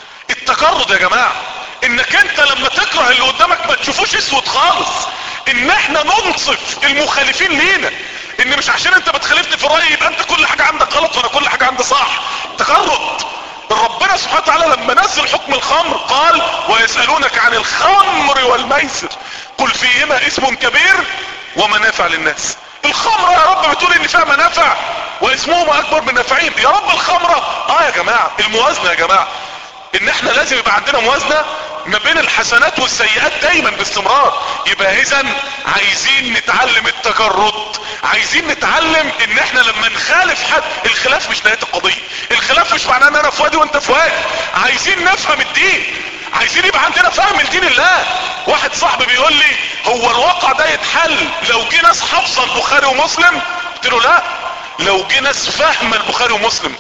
التجرد يا جماعة انك انت لما تكره اللي قدامك ما تشوفوش اسود خالص ان احنا ننصف المخالفين لينا ان مش عشان انت بتخالفني في الرأي يبقى انت كل حاجة عندك غلط وانا كل حاجة عندي صح تجرد ربنا سبحانه وتعالى لما نزل حكم الخمر قال ويسألونك عن الخمر والميسر قل فيهما اسم كبير ومنافع للناس الخمرة يا رب بتقول ان فيها منافع واسمهما اكبر من نافعين يا رب الخمرة اه يا جماعة الموازنة يا جماعة ان احنا لازم يبقى عندنا موازنة ما بين الحسنات والسيئات دايما باستمرار يبقى اذا عايزين نتعلم التجرد عايزين نتعلم ان احنا لما نخالف حد الخلاف مش نهاية القضية الخلاف مش معناه ان انا في وادي وانت في وادي عايزين نفهم الدين عايزين يبقى عندنا فهم لدين الله واحد صاحبي بيقول لي هو الواقع ده يتحل لو جه ناس حافظه البخاري ومسلم قلت له لا لو جه ناس فاهمه البخاري ومسلم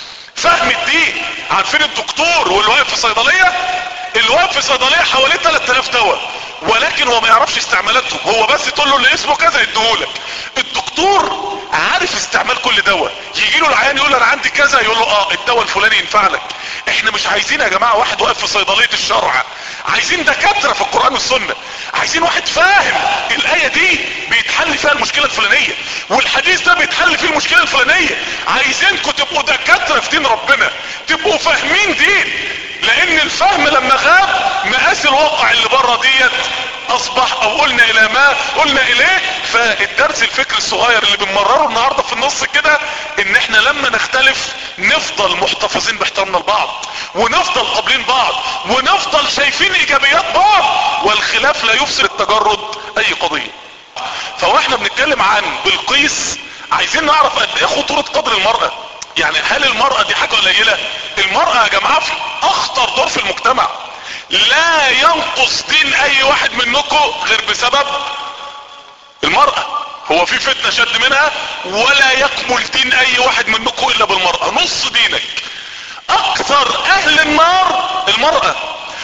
فهم الدين عارفين الدكتور واللي واقف في صيدليه اللي واقف في صيدليه حواليه 3000 دواء ولكن هو ما يعرفش استعمالاتهم هو بس تقول له اللي اسمه كذا يديهولك الدكتور عارف استعمال كل دواء يجي له العيان يقول له انا عندي كذا يقول له اه الدواء الفلاني ينفع لك احنا مش عايزين يا جماعه واحد واقف في صيدليه الشرع عايزين دكاتره في القران والسنه عايزين واحد فاهم الايه دي بيتحل فيها المشكله الفلانيه والحديث ده بيتحل فيه المشكله الفلانيه عايزينكم تبقوا دكاتره في دين ربنا تبقوا فاهمين دين لان الفهم لما غاب مقاس الواقع اللي بره ديت اصبح او قلنا الى ما قلنا اليه فالدرس الفكري الصغير اللي بنمرره النهاردة في النص كده ان احنا لما نختلف نفضل محتفظين باحترامنا لبعض ونفضل قابلين بعض ونفضل شايفين ايجابيات بعض والخلاف لا يفسد التجرد اي قضية فواحنا بنتكلم عن بلقيس عايزين نعرف قد ايه خطورة قدر المرأة يعني هل المرأة دي حاجة قليلة المرأة يا جماعة في اخطر دور في المجتمع لا ينقص دين اي واحد منكم غير بسبب المرأة هو في فتنة شد منها ولا يكمل دين اي واحد منكم الا بالمرأة نص دينك اكثر اهل النار المرأة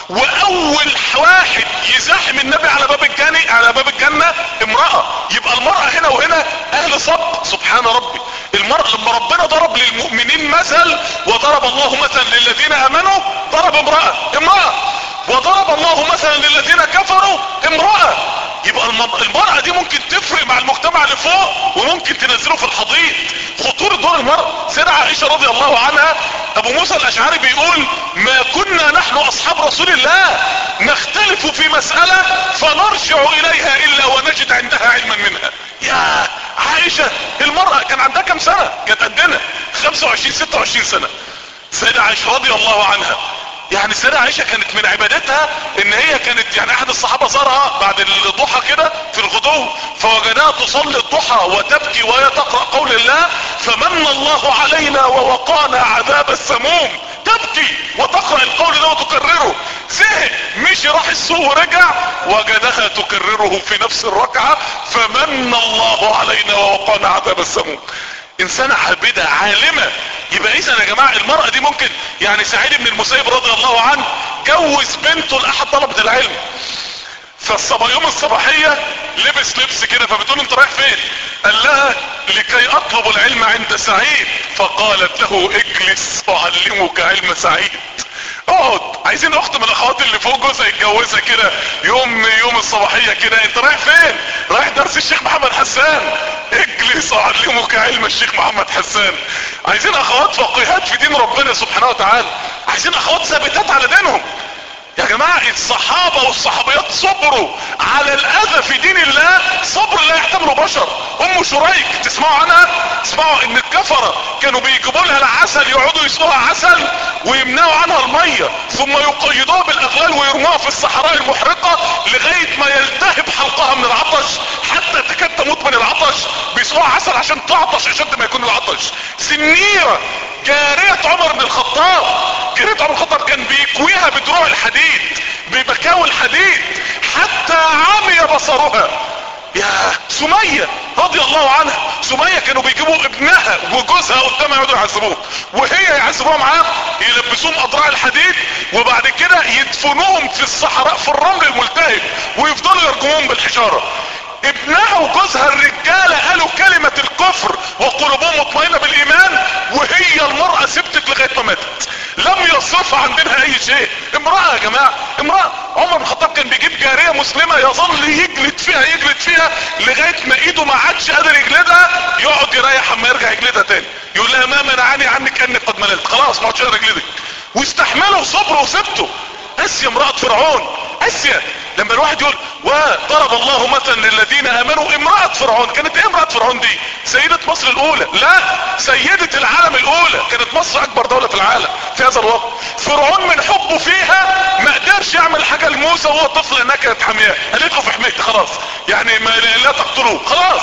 واول واحد يزاحم النبي على باب الجنة على باب الجنة امرأة يبقى المرأة هنا وهنا اهل صدق سبحان ربي المرأة لما ربنا ضرب للمؤمنين مثل وضرب الله مثلا للذين امنوا ضرب امرأة امرأة وضرب الله مثلا للذين كفروا امرأة يبقى المرأة دي ممكن تفرق مع المجتمع اللي فوق وممكن تنزله في الحضيض خطورة دور المرأة سيدة عائشة رضي الله عنها ابو موسى الاشعري بيقول ما كنا نحن اصحاب رسول الله نختلف في مسألة فنرجع اليها الا ونجد عندها علما منها يا عائشة المرأة كان عندها كم سنة كانت قدنا 25 26 سنة سيدة عائشة رضي الله عنها يعني السيدة عائشة كانت من عبادتها ان هي كانت يعني احد الصحابة زارها بعد الضحى كده في الغدو فوجدها تصلي الضحى وتبكي وهي تقرأ قول الله فمن الله علينا ووقانا عذاب السموم تبكي وتقرأ القول ده وتكرره زهق مشي راح السوق ورجع وجدها تكرره في نفس الركعة فمن الله علينا ووقانا عذاب السموم انسانة عابدة عالمة يبقى اذا يا جماعة المرأة دي ممكن يعني سعيد بن المسيب رضي الله عنه جوز بنته لاحد طلبة العلم فالصبا يوم الصباحية لبس لبس كده فبتقول انت رايح فين قال لها لكي اطلب العلم عند سعيد فقالت له اجلس اعلمك علم سعيد اقعد عايزين اخت من الاخوات اللي فوق جوزها يتجوزها كده يوم يوم الصباحية كده انت رايح فين رايح درس الشيخ محمد حسان اجلس اعلمك علم الشيخ محمد حسان عايزين اخوات فقيهات في دين ربنا سبحانه وتعالى عايزين اخوات ثابتات على دينهم يا جماعة الصحابة والصحابيات صبروا على الاذى في دين الله صبر لا يحتمله بشر ام شريك تسمعوا عنها تسمعوا ان الكفرة كانوا بيجيبوا لها العسل يقعدوا يسقوها عسل ويمنعوا عنها المية ثم يقيدوها بالاغلال ويرموها في الصحراء المحرقة لغاية ما يلتهب حلقها من العطش حتى تكاد تموت من العطش بيسقوها عسل عشان تعطش اشد ما يكون العطش سنيرة جارية عمر بن الخطاب جارية عمر بن الخطاب كان بيكويها بدروع الحديد بمكاوي الحديد حتى عمي بصرها يا سمية رضي الله عنها سمية كانوا بيجيبوا ابنها وجوزها قدامها يقعدوا يعذبوه وهي يعذبوها معاه يلبسوهم اضراع الحديد وبعد كده يدفنوهم في الصحراء في الرمل الملتهب ويفضلوا يرجموهم بالحجارة ابنها وجوزها الرجالة قالوا كلمة الكفر وقلوبهم مطمئنة بالايمان وهي المرأة سبتت لغاية ما ماتت لم يصرف عن دينها اي شيء امرأة يا جماعة امرأة عمر بن الخطاب كان بيجيب جارية مسلمة يظل يجلد فيها يجلد فيها لغاية ما ايده ما عادش قادر يجلدها يقعد يريح اما يرجع يجلدها تاني يقول لها ما منعني عنك اني قد مللت خلاص ما عادش قادر اجلدك واستحمله وصبره وسبته اسيا امرأة فرعون اسيا لما الواحد يقول وضرب الله مثلا للذين امنوا امرأة فرعون كانت ايه امرأة فرعون دي سيدة مصر الاولى لا سيدة العالم الاولى كانت مصر اكبر دولة في العالم في هذا الوقت فرعون من حبه فيها ما قدرش يعمل حاجة لموسى وهو طفل انها كانت حامياه قالت له في حمايتي خلاص يعني ما لا تقتلوه خلاص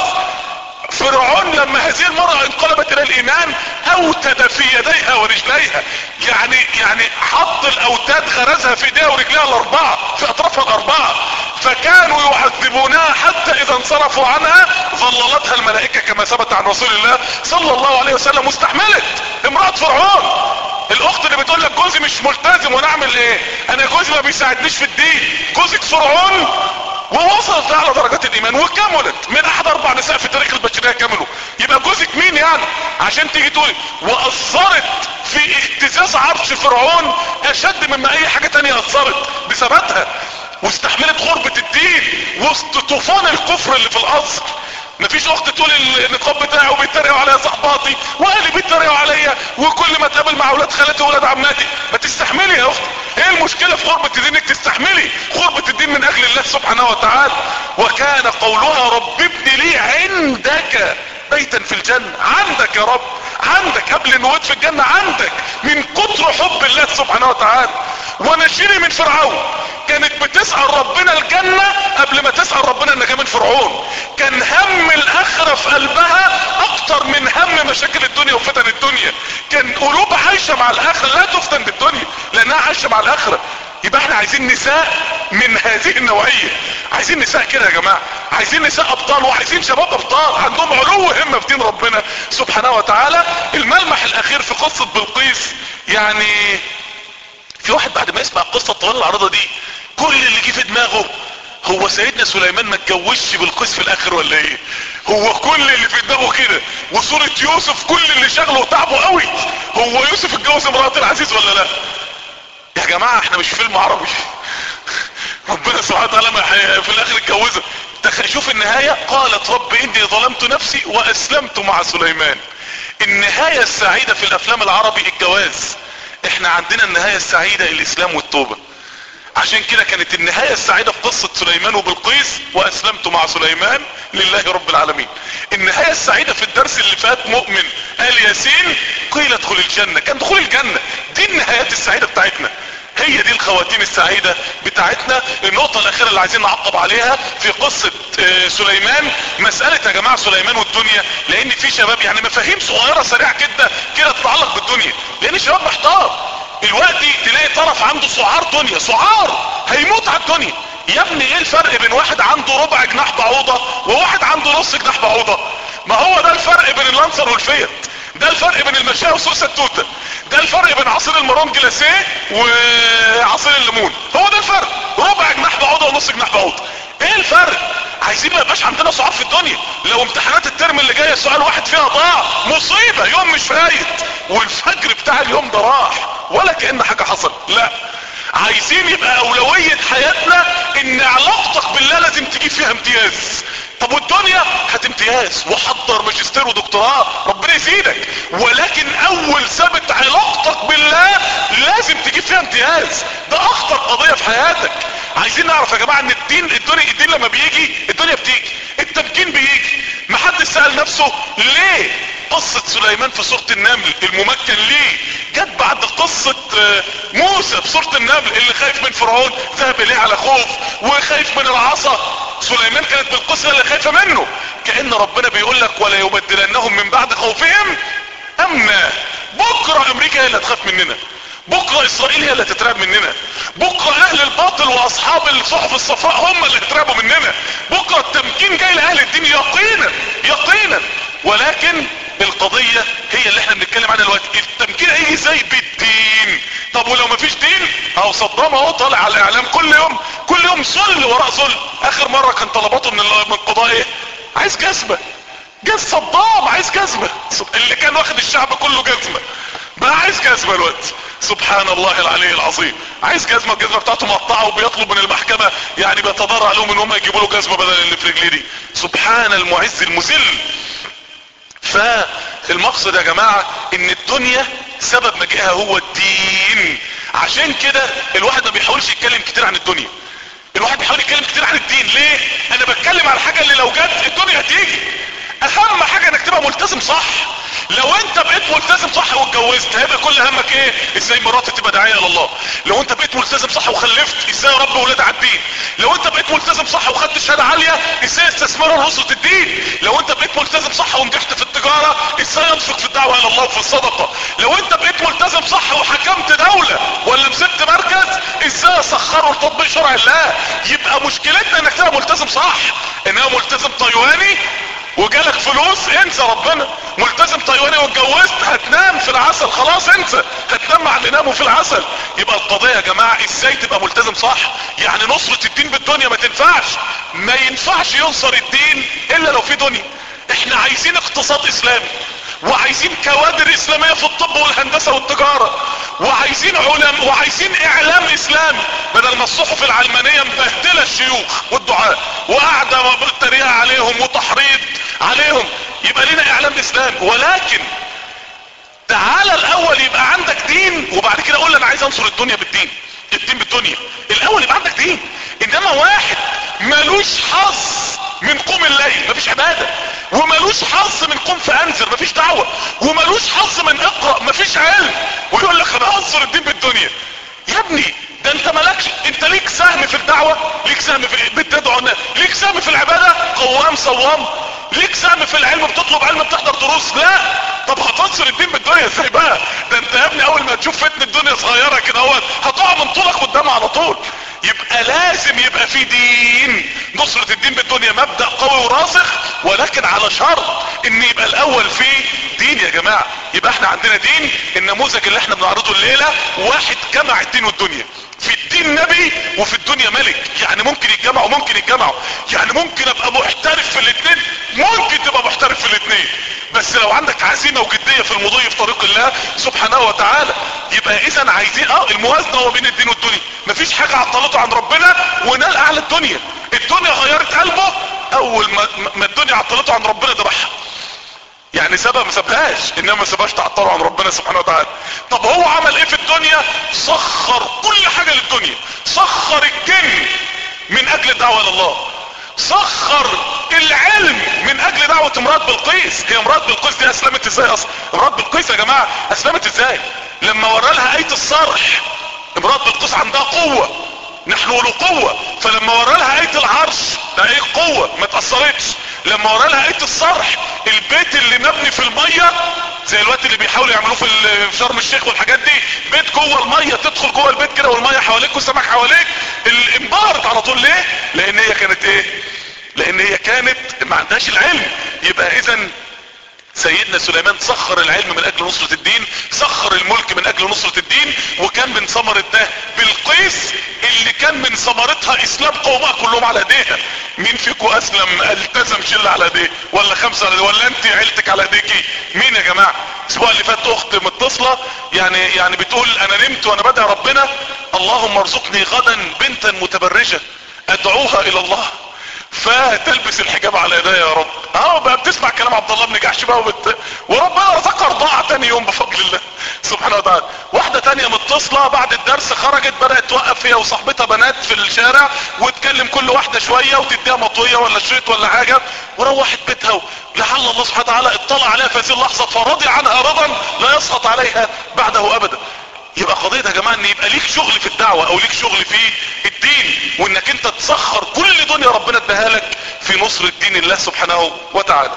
فرعون لما هذه المرأة انقلبت الى الايمان اوتد في يديها ورجليها يعني يعني حط الاوتاد غرزها في ايديها ورجليها الاربعة في اطرافها الاربعة فكانوا يعذبونها حتى اذا انصرفوا عنها ظللتها الملائكة كما ثبت عن رسول الله صلى الله عليه وسلم واستحملت امرأة فرعون الاخت اللي بتقول لك جوزي مش ملتزم وانا اعمل ايه انا جوزي ما بيساعدنيش في الدين جوزك فرعون ووصلت على درجات الايمان وكملت من احد اربع نساء في تاريخ البشرية كملوا يبقى جوزك مين يعني عشان تيجي تقولي واثرت في اهتزاز عرش فرعون اشد مما اي حاجة تانية اثرت بثباتها واستحملت غربة الدين وسط طوفان الكفر اللي في القصر مفيش اخت تقول النقاب بتاعي وبيتريقوا عليا صحباتي واهلي بيتريقوا عليا وكل ما اتقابل مع اولاد خالتي واولاد عماتي ما تستحملي يا اخت ايه المشكلة في غربة الدين انك تستحملي غربة الدين من اجل الله سبحانه وتعالى وكان قولها رب ابن لي عندك بيتا في الجنة عندك يا رب عندك قبل النواد في الجنة عندك من كتر حب الله سبحانه وتعالى ونشيني من فرعون كانت بتسأل ربنا الجنة قبل ما تسأل ربنا انك من فرعون كان هم الاخرة في قلبها اكتر من هم مشاكل الدنيا وفتن الدنيا كان قلوب عايشة مع الاخرة لا تفتن بالدنيا لانها عايشة مع الاخرة يبقى احنا عايزين نساء من هذه النوعية عايزين نساء كده يا جماعة عايزين نساء ابطال وعايزين شباب ابطال عندهم علو همة في دين ربنا سبحانه وتعالى الملمح الاخير في قصة بلقيس يعني في واحد بعد ما يسمع القصة الطويلة العريضة دي كل اللي جه في دماغه هو سيدنا سليمان ما اتجوزش بالقيس في الاخر ولا ايه هو كل اللي في دماغه كده وصورة يوسف كل اللي شغله وتعبه قوي هو يوسف اتجوز امرأة العزيز ولا لا يا جماعة احنا مش فيلم عربي ربنا سبحانه وتعالى ما حي- في الاخر اتجوزها تخ- شوف النهاية قالت رب اني ظلمت نفسي واسلمت مع سليمان النهاية السعيدة في الافلام العربي الجواز احنا عندنا النهاية السعيدة الاسلام والتوبة عشان كده كانت النهاية السعيدة في قصة سليمان وبلقيس واسلمت مع سليمان لله رب العالمين النهاية السعيدة في الدرس اللي فات مؤمن قال ياسين قيل ادخل الجنة كان دخول الجنة دي النهايات السعيدة بتاعتنا هي دي الخواتيم السعيدة بتاعتنا النقطة الاخيرة اللي عايزين نعقب عليها في قصة آه، سليمان مسألة يا جماعة سليمان والدنيا لان في شباب يعني مفاهيم صغيرة سريعة كده كده تتعلق بالدنيا لان الشباب محتار دلوقتي تلاقي طرف عنده سعار دنيا سعار هيموت على الدنيا يا ابني ايه الفرق بين واحد عنده ربع جناح بعوضة وواحد عنده نص جناح بعوضة ما هو ده الفرق بين اللانسر والفيت ده الفرق بين المشاية وسوسة التوتة ده الفرق بين عصير المرون جلاسيه وعصير الليمون هو ده الفرق ربع جناح بعوضة ونص جناح بعوضة ايه الفرق عايزين ما يبقاش عندنا صعاب في الدنيا لو امتحانات الترم اللي جايه سؤال واحد فيها ضاع مصيبة يوم مش فايت والفجر بتاع اليوم ده راح ولا كأن حاجة حصل لا عايزين يبقى اولوية حياتنا ان علاقتك بالله لازم تجيب فيها امتياز طب والدنيا هات امتياز وحضر ماجستير ودكتوراه ربنا يزيدك ولكن اول ثابت علاقتك بالله لازم تجيب فيها امتياز ده اخطر قضية في حياتك عايزين نعرف يا جماعة ان الدين الدنيا الدين لما بيجي الدنيا بتيجي التمكين بيجي محدش سأل نفسه ليه قصة سليمان في سورة النمل الممكن ليه جت بعد قصة آه، موسى في سورة النمل اللي خايف من فرعون ذهب اليه على خوف وخايف من العصا سليمان كانت بالقصة اللي خايفة منه كأن ربنا بيقول لك ولا يبدلنهم من بعد خوفهم امنا بكرة امريكا هي اللي هتخاف مننا بكرة اسرائيل هي اللي هتترعب مننا بكرة اهل الباطل واصحاب الصحف الصفراء هم اللي هيترعبوا مننا بكرة التمكين جاي لاهل الدين يقينا يقينا ولكن القضية هي اللي احنا بنتكلم عنها دلوقتي التمكين هيجي ازاي بالدين طب ولو مفيش دين اهو صدام اهو طالع على الاعلام كل يوم كل يوم سل وراء سل اخر مرة كان طلباته من ال- من القضاء ايه عايز جزمة جاز صدام عايز جزمة اللي كان واخد الشعب كله جزمة بقى عايز جزمة الوقت سبحان الله العلي العظيم عايز جزمة الجزمة بتاعته مقطعة وبيطلب من المحكمة يعني بيتضرع لهم ان هم يجيبوا له جزمة بدل اللي في رجليه دي سبحان المعز المذل فالمقصد يا جماعة ان الدنيا سبب مجيئها هو الدين عشان كده الواحد ما بيحاولش يتكلم كتير عن الدنيا الواحد بيحاول يتكلم كتير عن الدين ليه انا بتكلم على الحاجة اللي لو جت الدنيا هتيجي اهم حاجة انك تبقى ملتزم صح لو انت بقيت ملتزم صح واتجوزت هيبقى كل همك ايه ازاي مراتي تبقى داعية لله لو انت بقيت ملتزم صح وخلفت ازاي رب ولاد على الدين لو انت بقيت ملتزم صح وخدت شهادة عالية ازاي استثمار نصرة الدين لو انت بقيت ملتزم صح ونجحت في التجارة ازاي انفق في الدعوة الى الله وفي الصدقة لو انت بقيت ملتزم صح وحكمت دولة ولا مسكت مركز ازاي اسخره لتطبيق شرع الله يبقى مشكلتنا انك تبقى ملتزم صح انها ملتزم تايواني وجالك فلوس انسى ربنا ملتزم تايواني واتجوزت هتنام في العسل خلاص انسى هتنام مع اللي ناموا في العسل يبقى القضية يا جماعة ازاي تبقى ملتزم صح يعني نصرة الدين بالدنيا ما تنفعش ما ينفعش ينصر الدين الا لو في دنيا احنا عايزين اقتصاد اسلامي وعايزين كوادر اسلامية في الطب والهندسة والتجارة وعايزين علم وعايزين اعلام اسلامي بدل ما الصحف العلمانية مبهدلة الشيوخ والدعاء وقاعدة بالتريقة عليهم وتحريض عليهم يبقى لنا اعلام اسلامي ولكن تعالى الاول يبقى عندك دين وبعد كده قول انا عايز انصر الدنيا بالدين الدين بالدنيا الاول يبقى عندك دين انما واحد ملوش حظ من قوم الليل مفيش عبادة وملوش حظ من قوم فانذر مفيش دعوة وملوش حظ من اقرأ مفيش علم ويقول لك انا انصر الدين بالدنيا يا ابني ده انت مالكش انت ليك سهم في الدعوة ليك سهم في بتدعو الناس ليك سهم في العبادة قوام صوام ليك سهم في العلم بتطلب علم بتحضر دروس لا طب هتنصر الدين بالدنيا ازاي بقى ده انت يا ابني اول ما تشوف فتنة الدنيا صغيرة كده اهوت هتقع من طولك قدامها على طول يبقى لازم يبقى في دين نصرة الدين بالدنيا مبدأ قوي وراسخ ولكن على شرط ان يبقى الاول في دين يا جماعة يبقى احنا عندنا دين النموذج اللي احنا بنعرضه الليلة واحد جمع الدين والدنيا في الدين نبي وفي الدنيا ملك يعني ممكن يتجمعوا ممكن يتجمعوا يعني ممكن ابقى محترف في الاثنين ممكن تبقى محترف في الاثنين بس لو عندك عزيمة وجدية في المضي في طريق الله سبحانه وتعالى يبقى اذا عايزين اه الموازنة هو بين الدين والدنيا مفيش حاجة عطلته عن ربنا ونال اعلى الدنيا الدنيا غيرت قلبه اول ما, ما الدنيا عطلته عن ربنا ذبحها يعني سبب ما سابهاش انما ما سابهاش تعطله عن ربنا سبحانه وتعالى طب هو عمل ايه في الدنيا سخر كل حاجة للدنيا سخر الجن من اجل الدعوة الى الله سخر العلم من اجل دعوة امرأة بلقيس هي امرأة بلقيس دي اسلمت ازاي اصلا امرأة بلقيس يا جماعة اسلمت ازاي لما ورى لها اية الصرح امرأة بلقيس عندها قوة نحن له قوة فلما ورى لها اية العرش ده ايه قوة ما تأثرتش لما ورى لها اية الصرح البيت اللي مبني في المية زي الوقت اللي بيحاولوا يعملوه في في شرم الشيخ والحاجات دي بيت جوه المية تدخل جوه البيت كده والمية حواليك والسمك حواليك انبهرت على طول ليه لان هي كانت ايه لان هي كانت ما عندهاش العلم يبقى اذا سيدنا سليمان سخر العلم من اجل نصرة الدين سخر الملك من اجل نصرة الدين وكان من ثمرة ده بالقيس اللي كان من ثمرتها اسلام قومها كلهم على ايديها مين فيكم اسلم التزم شلة على ايديه ولا خمسة على ايديه ولا انت عيلتك على ايديكي مين يا جماعة الاسبوع اللي فات اخت متصلة يعني يعني بتقول انا نمت وانا بدعي ربنا اللهم ارزقني غدا بنتا متبرجة ادعوها الى الله فتلبس الحجاب على ايديها يا رب اه بقى بتسمع كلام عبد الله بن جحش بقى وبت... وربنا رزقها رضاعة تاني يوم بفضل الله سبحانه وتعالى واحدة تانية متصلة بعد الدرس خرجت بدأت توقف هي وصاحبتها بنات في الشارع وتكلم كل واحدة شوية وتديها مطوية ولا شريط ولا حاجة وروحت بيتها و... لعل الله سبحانه وتعالى اطلع عليها في هذه اللحظة فرضي عنها رضا لا يسقط عليها بعده ابدا يبقى قضية يا جماعة ان يبقى ليك شغل في الدعوة او ليك شغل في الدين وانك انت تسخر كل دنيا ربنا اداها لك في نصر الدين الله سبحانه وتعالى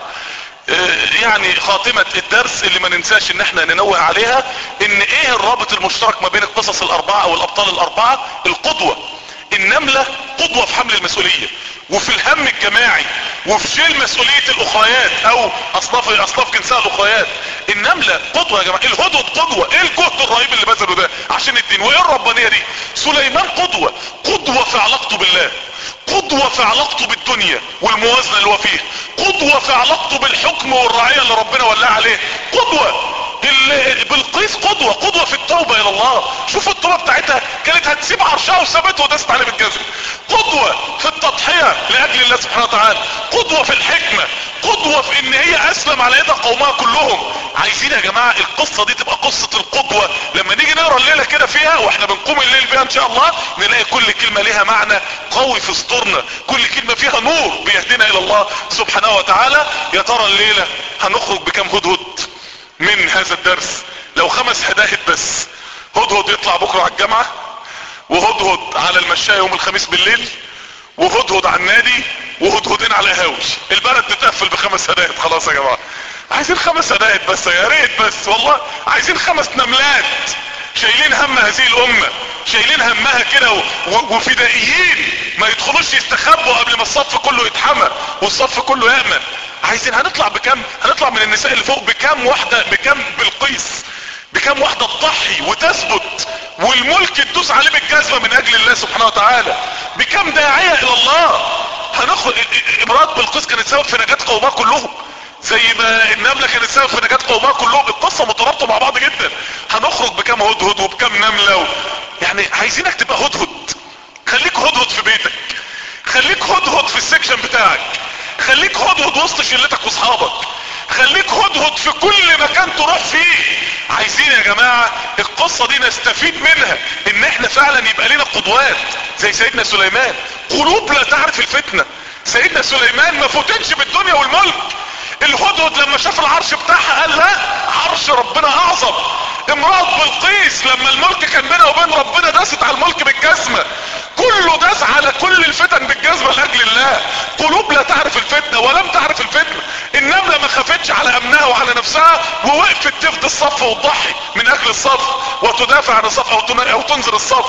يعني خاتمة الدرس اللي ما ننساش ان احنا ننوه عليها ان ايه الرابط المشترك ما بين القصص الاربعة او الابطال الاربعة القدوة النملة قدوة في حمل المسؤولية وفي الهم الجماعي وفي شيل مسؤولية الاخريات او اصناف اصناف جنسها الاخريات النملة قدوة يا جماعة الهدهد قدوة ايه الجهد الرهيب اللي بذله ده عشان الدين وايه الربانية دي سليمان قدوة قدوة في علاقته بالله قدوة في علاقته بالدنيا والموازنة اللي هو فيها قدوة في علاقته بالحكم والرعية اللي ربنا ولاه عليه قدوة بالقيس قدوة قدوة في التوبة الى الله شوف التوبة بتاعتها كانت هتسيب عرشها وسابته ودست عليه بالجزم قدوة في التضحية لاجل الله سبحانه وتعالى قدوة في الحكمة قدوة في ان هي اسلم على يد قومها كلهم عايزين يا جماعة القصة دي تبقى قصة القدوة لما نيجي نقرا الليلة كده فيها واحنا بنقوم الليل بيها ان شاء الله نلاقي كل كلمة ليها معنى قوي في صدورنا كل كلمة فيها نور بيهدينا الى الله سبحانه وتعالى يا ترى الليلة هنخرج بكم هدهد من هذا الدرس لو خمس هداهد بس هدهد يطلع بكرة على الجامعة وهدهد على المشاية يوم الخميس بالليل وهدهد على النادي وهدهدين على هاوي البلد تتقفل بخمس هدايد خلاص يا جماعة عايزين خمس هدايد بس يا ريت بس والله عايزين خمس نملات شايلين هم هذه الامة شايلين همها كده وفدائيين ما يدخلوش يستخبوا قبل ما الصف كله يتحمى والصف كله يأمن عايزين هنطلع بكم هنطلع من النساء اللي فوق بكم واحدة بكم بالقيس بكم واحدة تضحي وتثبت والملك تدوس عليه بالجزمة من اجل الله سبحانه وتعالى بكم داعية الى الله هنخرج امرأة بالقيس كانت سبب في نجاة قومها كلهم زي ما النملة كانت سبب في نجاة قومها كلهم القصة مترابطة مع بعض جدا هنخرج بكم هدهد وبكم نملة و... يعني عايزينك تبقى هدهد خليك هدهد في بيتك خليك هدهد في السكشن بتاعك خليك هدهد وسط شلتك واصحابك خليك هدهد في كل مكان تروح فيه عايزين يا جماعة القصة دي نستفيد منها ان احنا فعلا يبقى لنا قدوات زي سيدنا سليمان قلوب لا تعرف الفتنة سيدنا سليمان ما فتنش بالدنيا والملك الهدهد لما شاف العرش بتاعها قال لا عرش ربنا اعظم امرأة بلقيس لما الملك كان بينها وبين ربنا داست على الملك بالجزمة كله داس على كل الفتن بالجزمة لاجل الله قلوب لا تعرف الفتنة ولم تعرف الفتنة النملة ما خافتش على امنها وعلى نفسها ووقفت تفدي الصف وتضحي من اجل الصف وتدافع عن الصف او, او تنزل الصف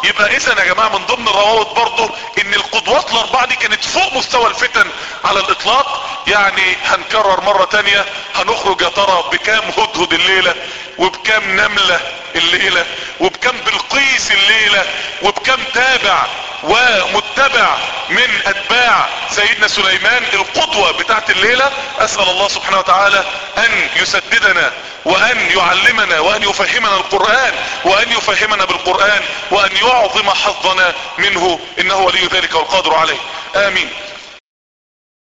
يبقى اذا يا جماعة من ضمن الروابط برضه ان القدوات الاربعة دي كانت فوق مستوى الفتن على الاطلاق يعني هنكرر مرة تانية هنخرج يا ترى بكام هدهد الليلة وبكام نملة الليلة وبكام بلقيس الليلة وبكام تابع ومتبع من اتباع سيدنا سليمان القدوة بتاعت الليلة اسأل الله سبحانه وتعالى ان يسددنا وان يعلمنا وان يفهمنا القرآن وان يفهمنا بالقرآن وان يعظم حظنا منه انه ولي ذلك والقادر عليه امين